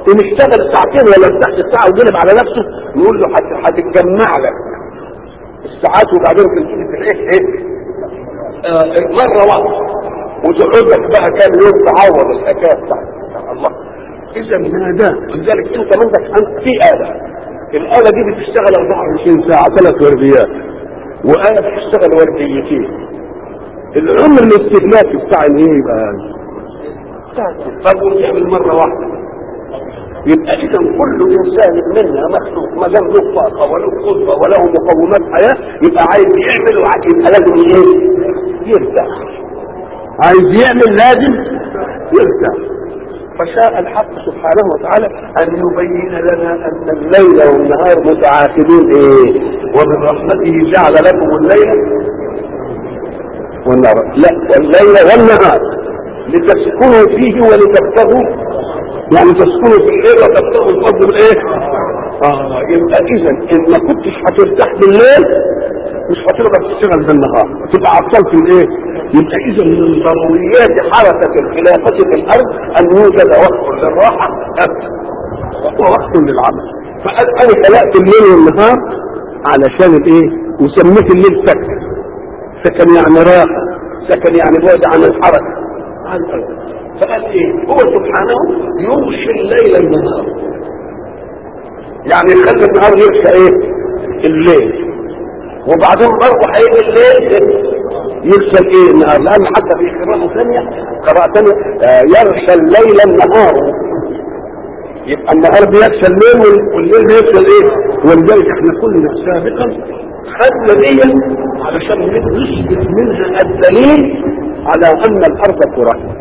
ان اشتغل ساعتين ولا تحت الساعه وقلب على نفسه نقول له هت- هتتجمع لك الساعات وبعدين تمسك ايه ايه آه، مره واحده وتقعد لك بقى كام يوم تعوض الحكايه بتاعتك الله اذا ما ده لذلك انت منك انت في اله الاله دي بتشتغل 24 ساعه ثلاث ورديات واله بتشتغل ورديتين العمر الاستهلاكي بتاع الايه يبقى طب وتعمل مره واحده يبقى اذا كل انسان منا مخلوق ما دام له طاقه وله قدره وله مقومات حياه يبقى عايز يعمل وعايز يبقى لازم ايه؟ يرتاح عايز يعمل لازم يرتاح فشاء الحق سبحانه وتعالى ان يبين لنا ان الليل والنهار متعاقبين ايه؟ ومن رحمته جعل لكم الليل والنهار لا والليل والنهار لتسكنوا فيه ولتبتغوا يعني تسكنوا في الليل وتبتغوا الفضل بايه؟ اه يبقى اذا ان ما كنتش هترتاح بالليل مش هتقدر تشتغل بالنهار تبقى عطلت الايه؟ يبقى اذا من ضروريات حركه الخلافه في الارض ان يوجد وقت للراحه ووقت للعمل فقال انا خلقت الليل والنهار علشان الايه؟ وسميت الليل سكن سكن يعني راحه سكن يعني بعد عن الحركه عن الارض فقال ايه هو سبحانه يغشي الليل النهار يعني يخلي النهار يغشى ايه الليل وبعدين برضه هيجي الليل يغشى الايه النهار لان حتى في قراءة ثانية قراءة ثانية آه، يغشى الليل النهار يبقى النهار بيغشى الليل وال- والليل بيغشى الايه ولذلك احنا كنا سابقا خدنا دي علشان نثبت منها الدليل على ان الارض كره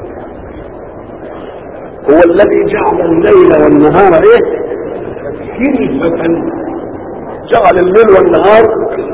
هو الذي جعل الليل والنهار ايه خلفة جعل الليل والنهار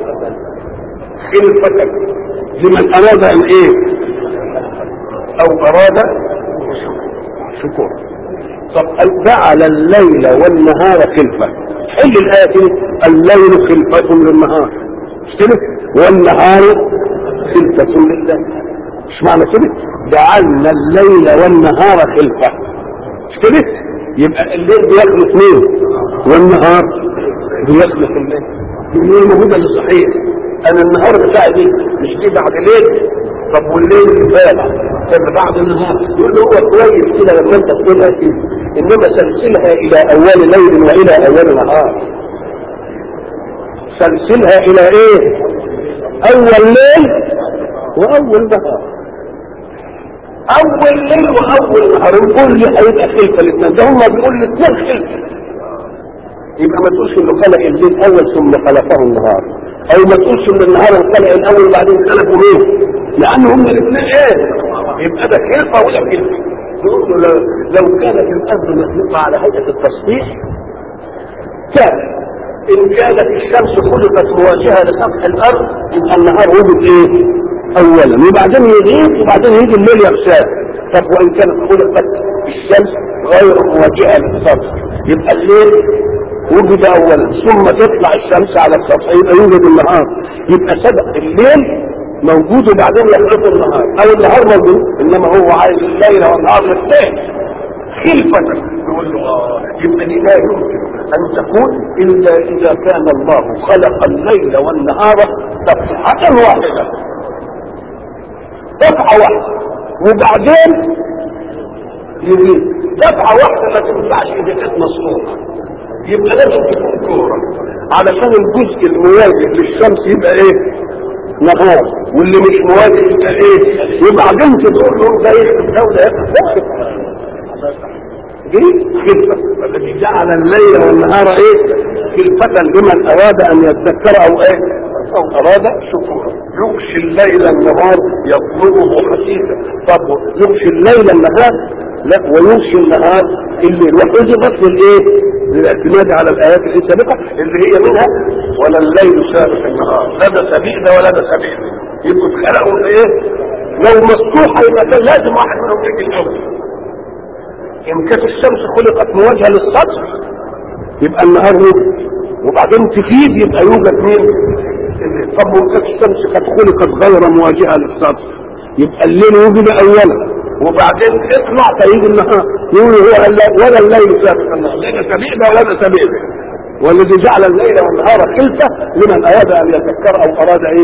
خلفة لمن اراد ان ايه او اراد شكور طب قال جعل الليل والنهار خلفة حل الآية دي الليل خلفة للنهار مش كده والنهار خلفة لله مش معنى كده جعلنا الليل والنهار خلفة مش كده يبقى الليل بيخلف مين والنهار بيخلف الليل الليل ما هو ده اللي صحيح انا النهار بتاعي دي مش دي بعد ليل طب والليل اللي فات كان بعد النهار يقول له هو كويس كده لما انت تقولها كده انما سلسلها الى اول ليل والى اول نهار سلسلها الى ايه اول ليل واول نهار اول ليل واول نهار نقول لي هيبقى خلفه الاثنين ده هم بيقول لي اثنين خلفه يبقى ما تقولش انه خلق الليل اول ثم خلقه النهار او ما تقولش ان النهار خلق الاول وبعدين خلقه ليه لان هم الاثنين ايه يبقى ده خلفه ولا خلفه نقول له لو, لو كانت الارض مخلوقه على هيئه التصحيح كان ان كانت الشمس خلقت مواجهه لسطح الارض يبقى النهار وجد ايه اولا وبعدين يغيب وبعدين يجي الليل يغشاه طب وان كانت خلقت الشمس غير مواجهه للسطح يبقى الليل وجد اولا ثم تطلع الشمس على السطح يبقى يوجد النهار يبقى سبق الليل موجود وبعدين يخلق النهار او النهار موجود انما هو عايز الليل والنهار الاثنين خلفة يقول له اه يبقى دي لا يمكن ان تكون الا اذا كان الله خلق الليل والنهار دفعة واحدة دفعة واحدة وبعدين يزيد دفعة واحدة ما تنفعش اذا كانت مصنوعة يبقى لازم تكون كورة علشان الجزء المواجه للشمس يبقى ايه نهار واللي مش مواجه يبقى ايه وبعدين تقول له ده يخدم ده وده يخدم دي خلفة الذي جعل الليل والنهار ايه خلفة لمن اراد ان يذكر او ايه او اراد شكورا يغشي الليل النهار يطلبه حثيثا طب يغشي الليل النهار لا ويغشي النهار الليل وحذفت للايه للاعتماد على الايات السابقه اللي هي منها ولا الليل سابق النهار لا ده سبيل ده ولا ده سبيل يبقوا اتخلقوا ايه لو مفتوحه يبقى كان لازم واحد منهم يجي الاول ان كانت الشمس خلقت مواجهه للسطح يبقى النهار يوجد وبعدين تفيد يبقى يوجد مين الليل. طب وان كانت الشمس قد خلقت غير مواجهه للسطح يبقى الليل وجد اولا وبعدين اطلع فيجي النهار يقول هو الليل ولا الليل سابق النهار لا سبيعنا ولا سبيعنا والذي جعل الليل والنهار خلفه لمن اراد ان يذكر او اراد ايه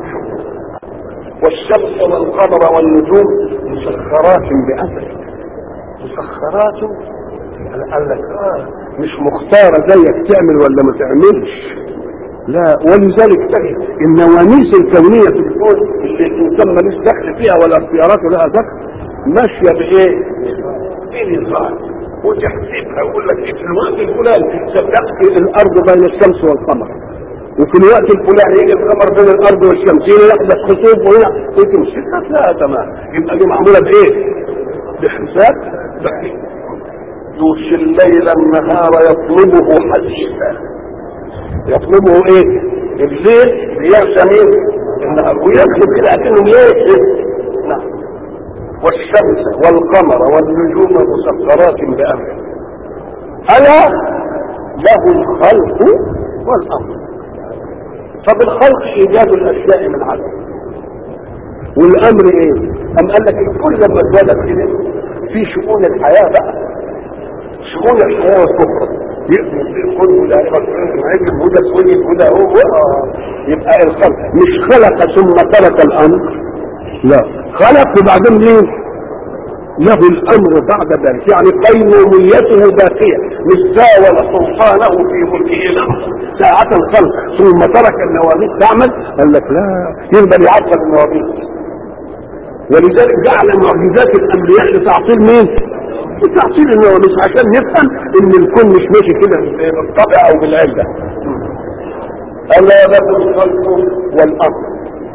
والشمس والقمر والنجوم مسخرات بأمره مسخرات قال لك اه مش مختارة زيك تعمل ولا ما تعملش لا ولذلك تجد النواميس الكونية في الكون اللي الإنسان ملوش دخل فيها ولا اختياراته لها دخل ماشية بإيه؟ بنظام وتحسبها ويقول لك في الوقت الفلاني ستأتي الأرض بين الشمس والقمر وفي الوقت الفلاني يجي القمر بين الأرض والشمس هنا يحدث خسوف وهنا وتمشي لا تمام يبقى دي معمولة بإيه؟ بحساب دقيق يغشي الليل النهار يطلبه حديثا يطلبه ايه الليل بيغشى مين النهار ويكتب كده اكنه بيغشى نعم والشمس والقمر والنجوم مسخرات بامره الا له الخلق والامر طب الخلق ايجاد الاشياء من عدم والامر ايه ام قال لك الكل لما اتولد كده في شؤون الحياه بقى شؤون الحياه والكفر يقول وده يقول وده سويد وده هو يبقى الخلق مش خلق ثم ترك الامر لا خلق وبعدين ليه له الامر بعد ذلك يعني قيموميته باقيه مش زاول سلطانه في ملكه لحظه ساعة الخلق ثم ترك النواميس تعمل قال لك لا يقدر يعطل النواميس ولذلك جعل معجزات الانبياء لتعطيل مين؟ لتعطيل النواميس عشان نفهم ان الكون مش ماشي كده بالطبع او بالعله الا له الخلق والامر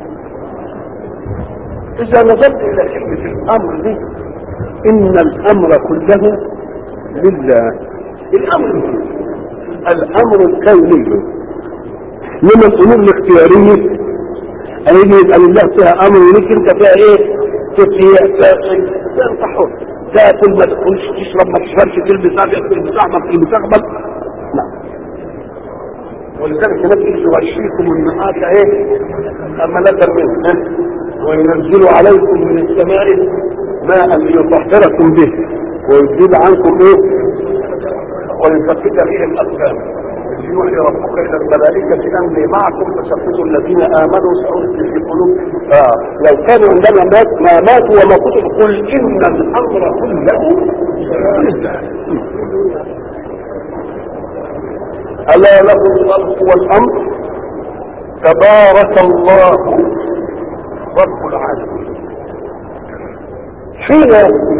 اذا نظرت الى كلمه الامر دي ان الامر كله لله الامر الامر الكوني من الامور الاختياريه هيجي يبقى لله فيها امر وليك انت فيها ايه تطيع تاكل انت حر تاكل ما تاكلش تشرب ما تشربش تلبس ابيض تلبس احمر تلبس اخضر نعم ولذلك هناك يغشيكم النهار ايه امانة منه وينزل عليكم من السماء ماء ليطهركم به ويزيد عنكم ايه ويثبت به الاقدام يوحي ربك الى الملائكه اني معكم فثبتوا الذين امنوا سالقي في قلوب آه. لو كانوا عندما مات ما ماتوا وما قتلوا قل ان الامر كله لله الا له الخلق والامر تبارك الله رب العالمين حين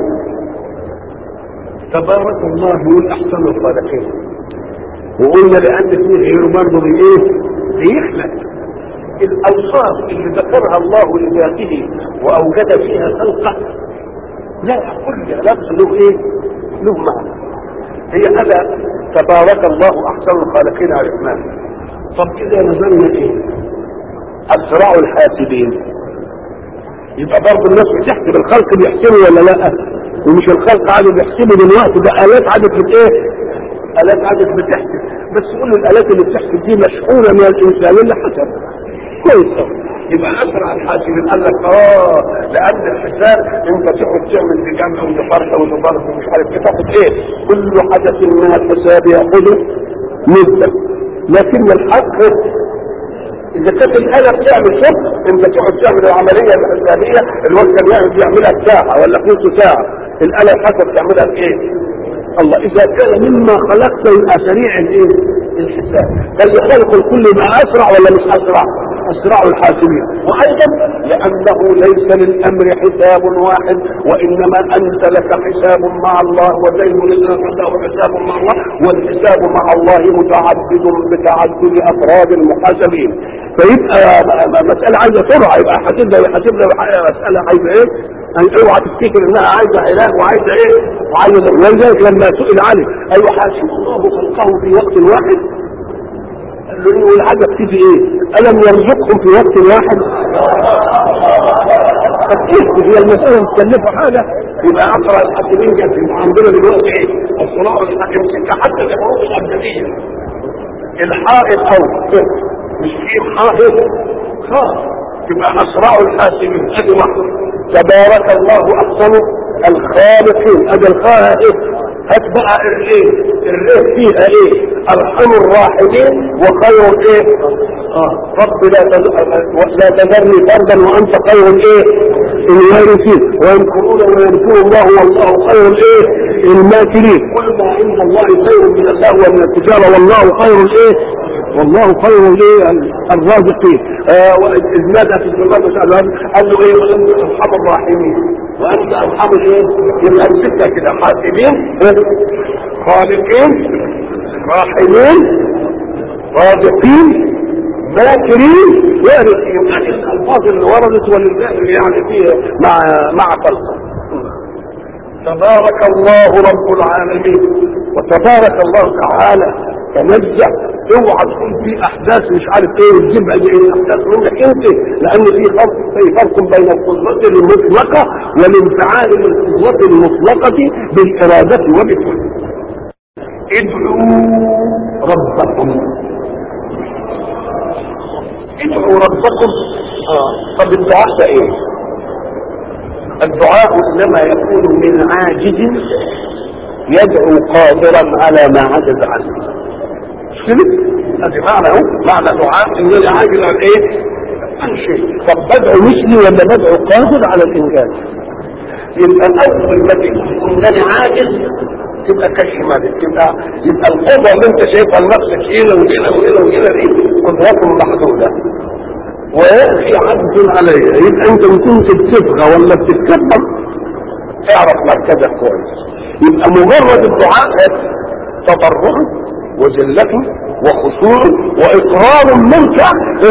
تبارك الله يقول احسن الخالقين وقلنا لان فيه غيره برضه بايه بيخلق الاوصاف اللي ذكرها الله لذاته واوجد فيها خلقه لا كل لفظ له ايه له معنى هي الا تبارك الله احسن الخالقين عرفناه طب اذا نزلنا ايه اسرع الحاسبين يبقى برضه الناس بتحسب الخلق بيحسبوا ولا لا ومش الخلق عادي بيحسبوا دلوقتي ده الات عادت بت ايه الات عادت بتحسب بس قول الالات اللي بتحسب دي مشحونه من الانسان اللي حسب كويس يبقى اسرع الحاسبين قال لك اه لان الحساب انت تقعد تعمل في جمع وتفرق وتفرق ومش عارف ايه تاخد ايه كل حدث من الحساب ياخذ مده لكن الحق اذا كانت الاله بتعمل شغل انت تقعد تعمل العمليه الحسابيه الوقت كان يقعد يعملها بساعه ولا في نص ساعه الاله الحسب تعملها بايه؟ الله اذا كان مما خلقت يبقى سريع الايه؟ الحساب فالخلق الكل يبقى اسرع ولا مش اسرع؟ اسرع الحاسبين وايضا لانه ليس للامر حساب واحد وانما انت لك حساب مع الله وزين لك له حساب مع الله والحساب مع الله متعدد بتعدد افراد المحاسبين فيبقى مسألة عايزة سرعة يبقى حاسبها ويحاسبها مسألة عايزة ايه؟ يعني اوعى تفتكر انها عايزة علاج وعايزة ايه؟ وعايزة ولذلك لما سئل عليه ايوه حاسب الله خلقه في وقت واحد قال له ايه والحاجة بتيجي ايه؟ ألم يرزقهم في وقت واحد؟ طب هي المسألة متكلفة حاجة يبقى أسرع الحاكمين كانت عندنا دلوقتي ايه؟ الصراع الحاكم حتى الحروب الأبدانية الحائط أو مش في حائط خاص يبقى أسرع الحاسبين أدي واحد تبارك الله أحسن الخالقين ادي الخاء ايه هات بقى الايه الريه فيها ايه ارحم الراحمين وخير ايه اه رب لا لا تذرني فردا وانت خير الايه الوارثين ويمكرون ويمكر الله والله خير الايه الماكرين كل ما عند الله خير من الله ومن التجاره والله خير الايه والله خير الايه الرازقين آه اذ نادى في الجمال قال له ايه وانت ارحم الراحمين وانت ارحم الايه يبقى السته كده حاسبين خالقين راحمين رازقين ماكرين وارثين يعني الالفاظ اللي وردت ولله يعني فيها مع مع خلقه تبارك الله رب العالمين وتبارك الله تعالى تنزه اوعى تكون في احداث مش عارف ايه وتجيب ايه احداث منك انت لان في فرق في فرق بين القدرة المطلقة والانفعال بالقدرة المطلقة بالارادة وبالفعل ادعوا ربكم ادعوا ربكم اه طب الدعاء ده ايه الدعاء انما يكون من عاجز يدعو قادرا على ما عجز عنه كده ادي معنى اهو معنى دعاء ان انا عاجز عن ايه عن شيء طب بدعو مثلي ولا بدعو قادر على الانجاز يبقى اول ما تكون ان انا عاجز تبقى كشف مالك تبقى يبقى القدره اللي انت شايفها لنفسك هنا وهنا وهنا وهنا دي قدرات محدوده ويأتي عبد علي يبقى انت ان كنت بتبغى ولا بتتكبر اعرف مركزك كويس يبقى مجرد الدعاء تضرع وذلة وخشوع واقرار منك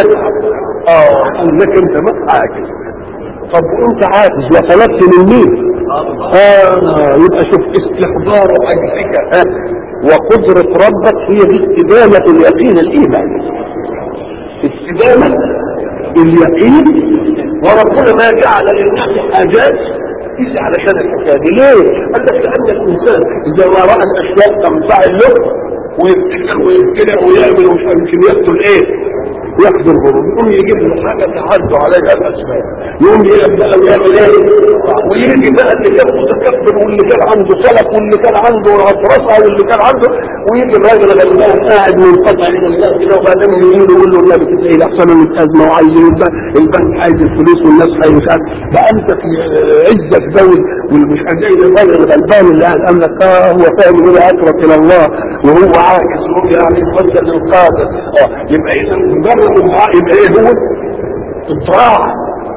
اه انك انت ما عاجز طب وانت عاجز وطلبت من مين اه يبقى شوف استحضار عجزك آه. وقدرة ربك هي دي استدامة اليقين الايماني استدامة اليقين وربنا ما جعل للناس حاجات إلا علشان الحكايه دي ليه؟ قال لك لان الانسان اذا ما راى الاشياء تنفعل له ويفتكر ويبتلع ويعمل ومش عارف يمكن يقتل ايه؟ يقدر الغرور يقوم يجيب له حاجه تعد عليها الاسباب يقوم يبدا ويعمل ايه؟ ويجي بقى اللي كان متكبر واللي كان عنده سلف واللي كان عنده رفرفه واللي كان عنده ويجي الراجل غلبان قاعد منقطع الى الله كده وبعدين يجي له يقول له النبي كده ايه احسن من الازمه وعايزين البنك عايز الفلوس والناس عايز مش عارف بقى انت في عزك ده والمش زي الراجل الغلبان اللي قاعد قال لك اه هو فاهم يقول اكرم الى الله وهو عاجز وهو يعني يفضل للقادر اه يبقى اذا مجرد الدعاء يبقى ايه هو الطاعه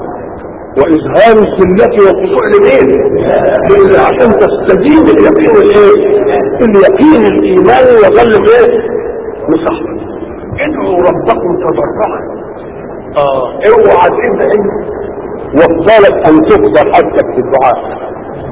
واظهار الذله والخضوع لمين؟ عشان تستزيد اليقين الايه؟ اليقين الايماني يظل ايه؟ مصحبا ادعوا ربكم تضرعا اه اوعى تدعي وافضلك ان تقدر حدك في الدعاء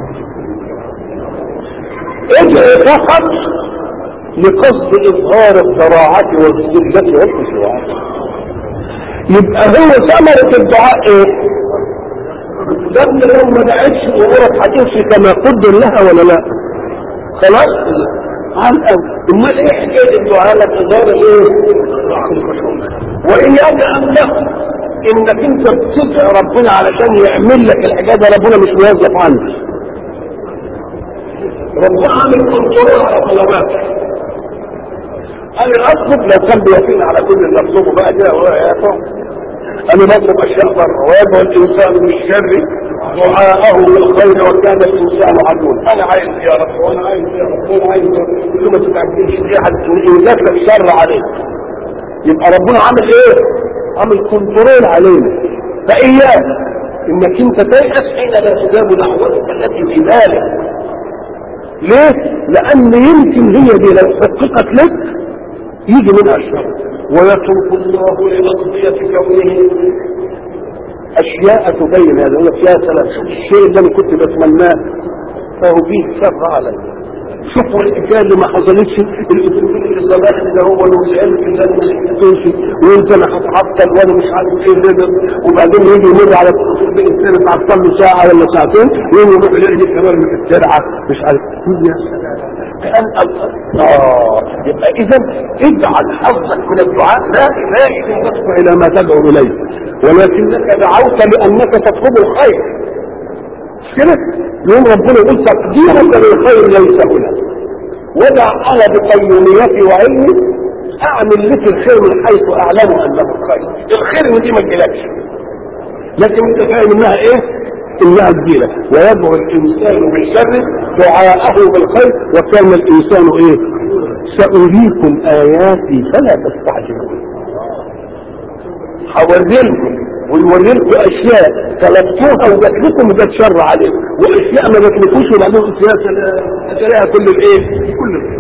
ادعي فقط لقصد اظهار الضراعه والذله والخشوع يبقى هو ثمرة الدعاء ايه ده لو ما دعتش امورك هتمشي كما قدر لها ولا لا خلاص على الاول امال ايه حكايه الدعاء لك اظهار ايه واياك ان تقل انك انت بتدعي ربنا علشان يعمل لك الحاجات ده ربنا مش موظف عنك ربنا عامل كنترول على طلباتك انا اطلب لو كان بيقين على كل اللي اطلبه بقى كده ويا انا بطلب اشياء بره ويدعو الانسان بالشر دعاءه بالخير وكان الانسان عدوا انا عايز يا رب وانا عايز يا رب وانا عايز يا رب كل ما تتعجلش دي هتنزل لك شر عليك يبقى ربنا عامل ايه؟ عامل كنترول علينا فاياك انك انت تيأس حين لا تجاب دعوتك التي في بالك ليه؟ لان يمكن هي دي لو حققت لك يجي منها الشر ويترك الله لمقضية كونه اشياء تبين هذا يقول لك يا سلام شوف الشيء اللي انا كنت بتمناه فهو فيه شر علي شوفوا الحكايه اللي ما حصلتش الاسلوبين اللي صباح ده هو والعلم اللي انا ما تمشي وانت انا هتعطل وانا مش عارف ايه اللي وبعدين يجي يمر على الاسلوبين الثاني تعطل له ساعه ولا ساعتين ويجي يروح يلاقي كمان في الترعه مش عارف يا سلام كان اه يبقى اذا اجعل حظك من الدعاء لا دائم تدفع الى ما تدعو اليه ولكنك دعوت لانك تطلب الخير مش كده؟ يوم ربنا يقول تقديرك للخير ليس هنا ودع انا بقيوميتي وعلمي اعمل لك الخير من حيث اعلم انه خير الخير دي ما تجيلكش لكن انت فاهم انها ايه انها كبيره ويدعو الانسان بالشر دعاءه بالخير وكان الانسان ايه ساريكم اياتي فلا تستعجلون هوريلكم ونوريلكم اشياء طلبتوها وجات لكم وجات شر عليكم واشياء ما جاتلكوش وبعدين اشياء تلاقيها كل الايه كل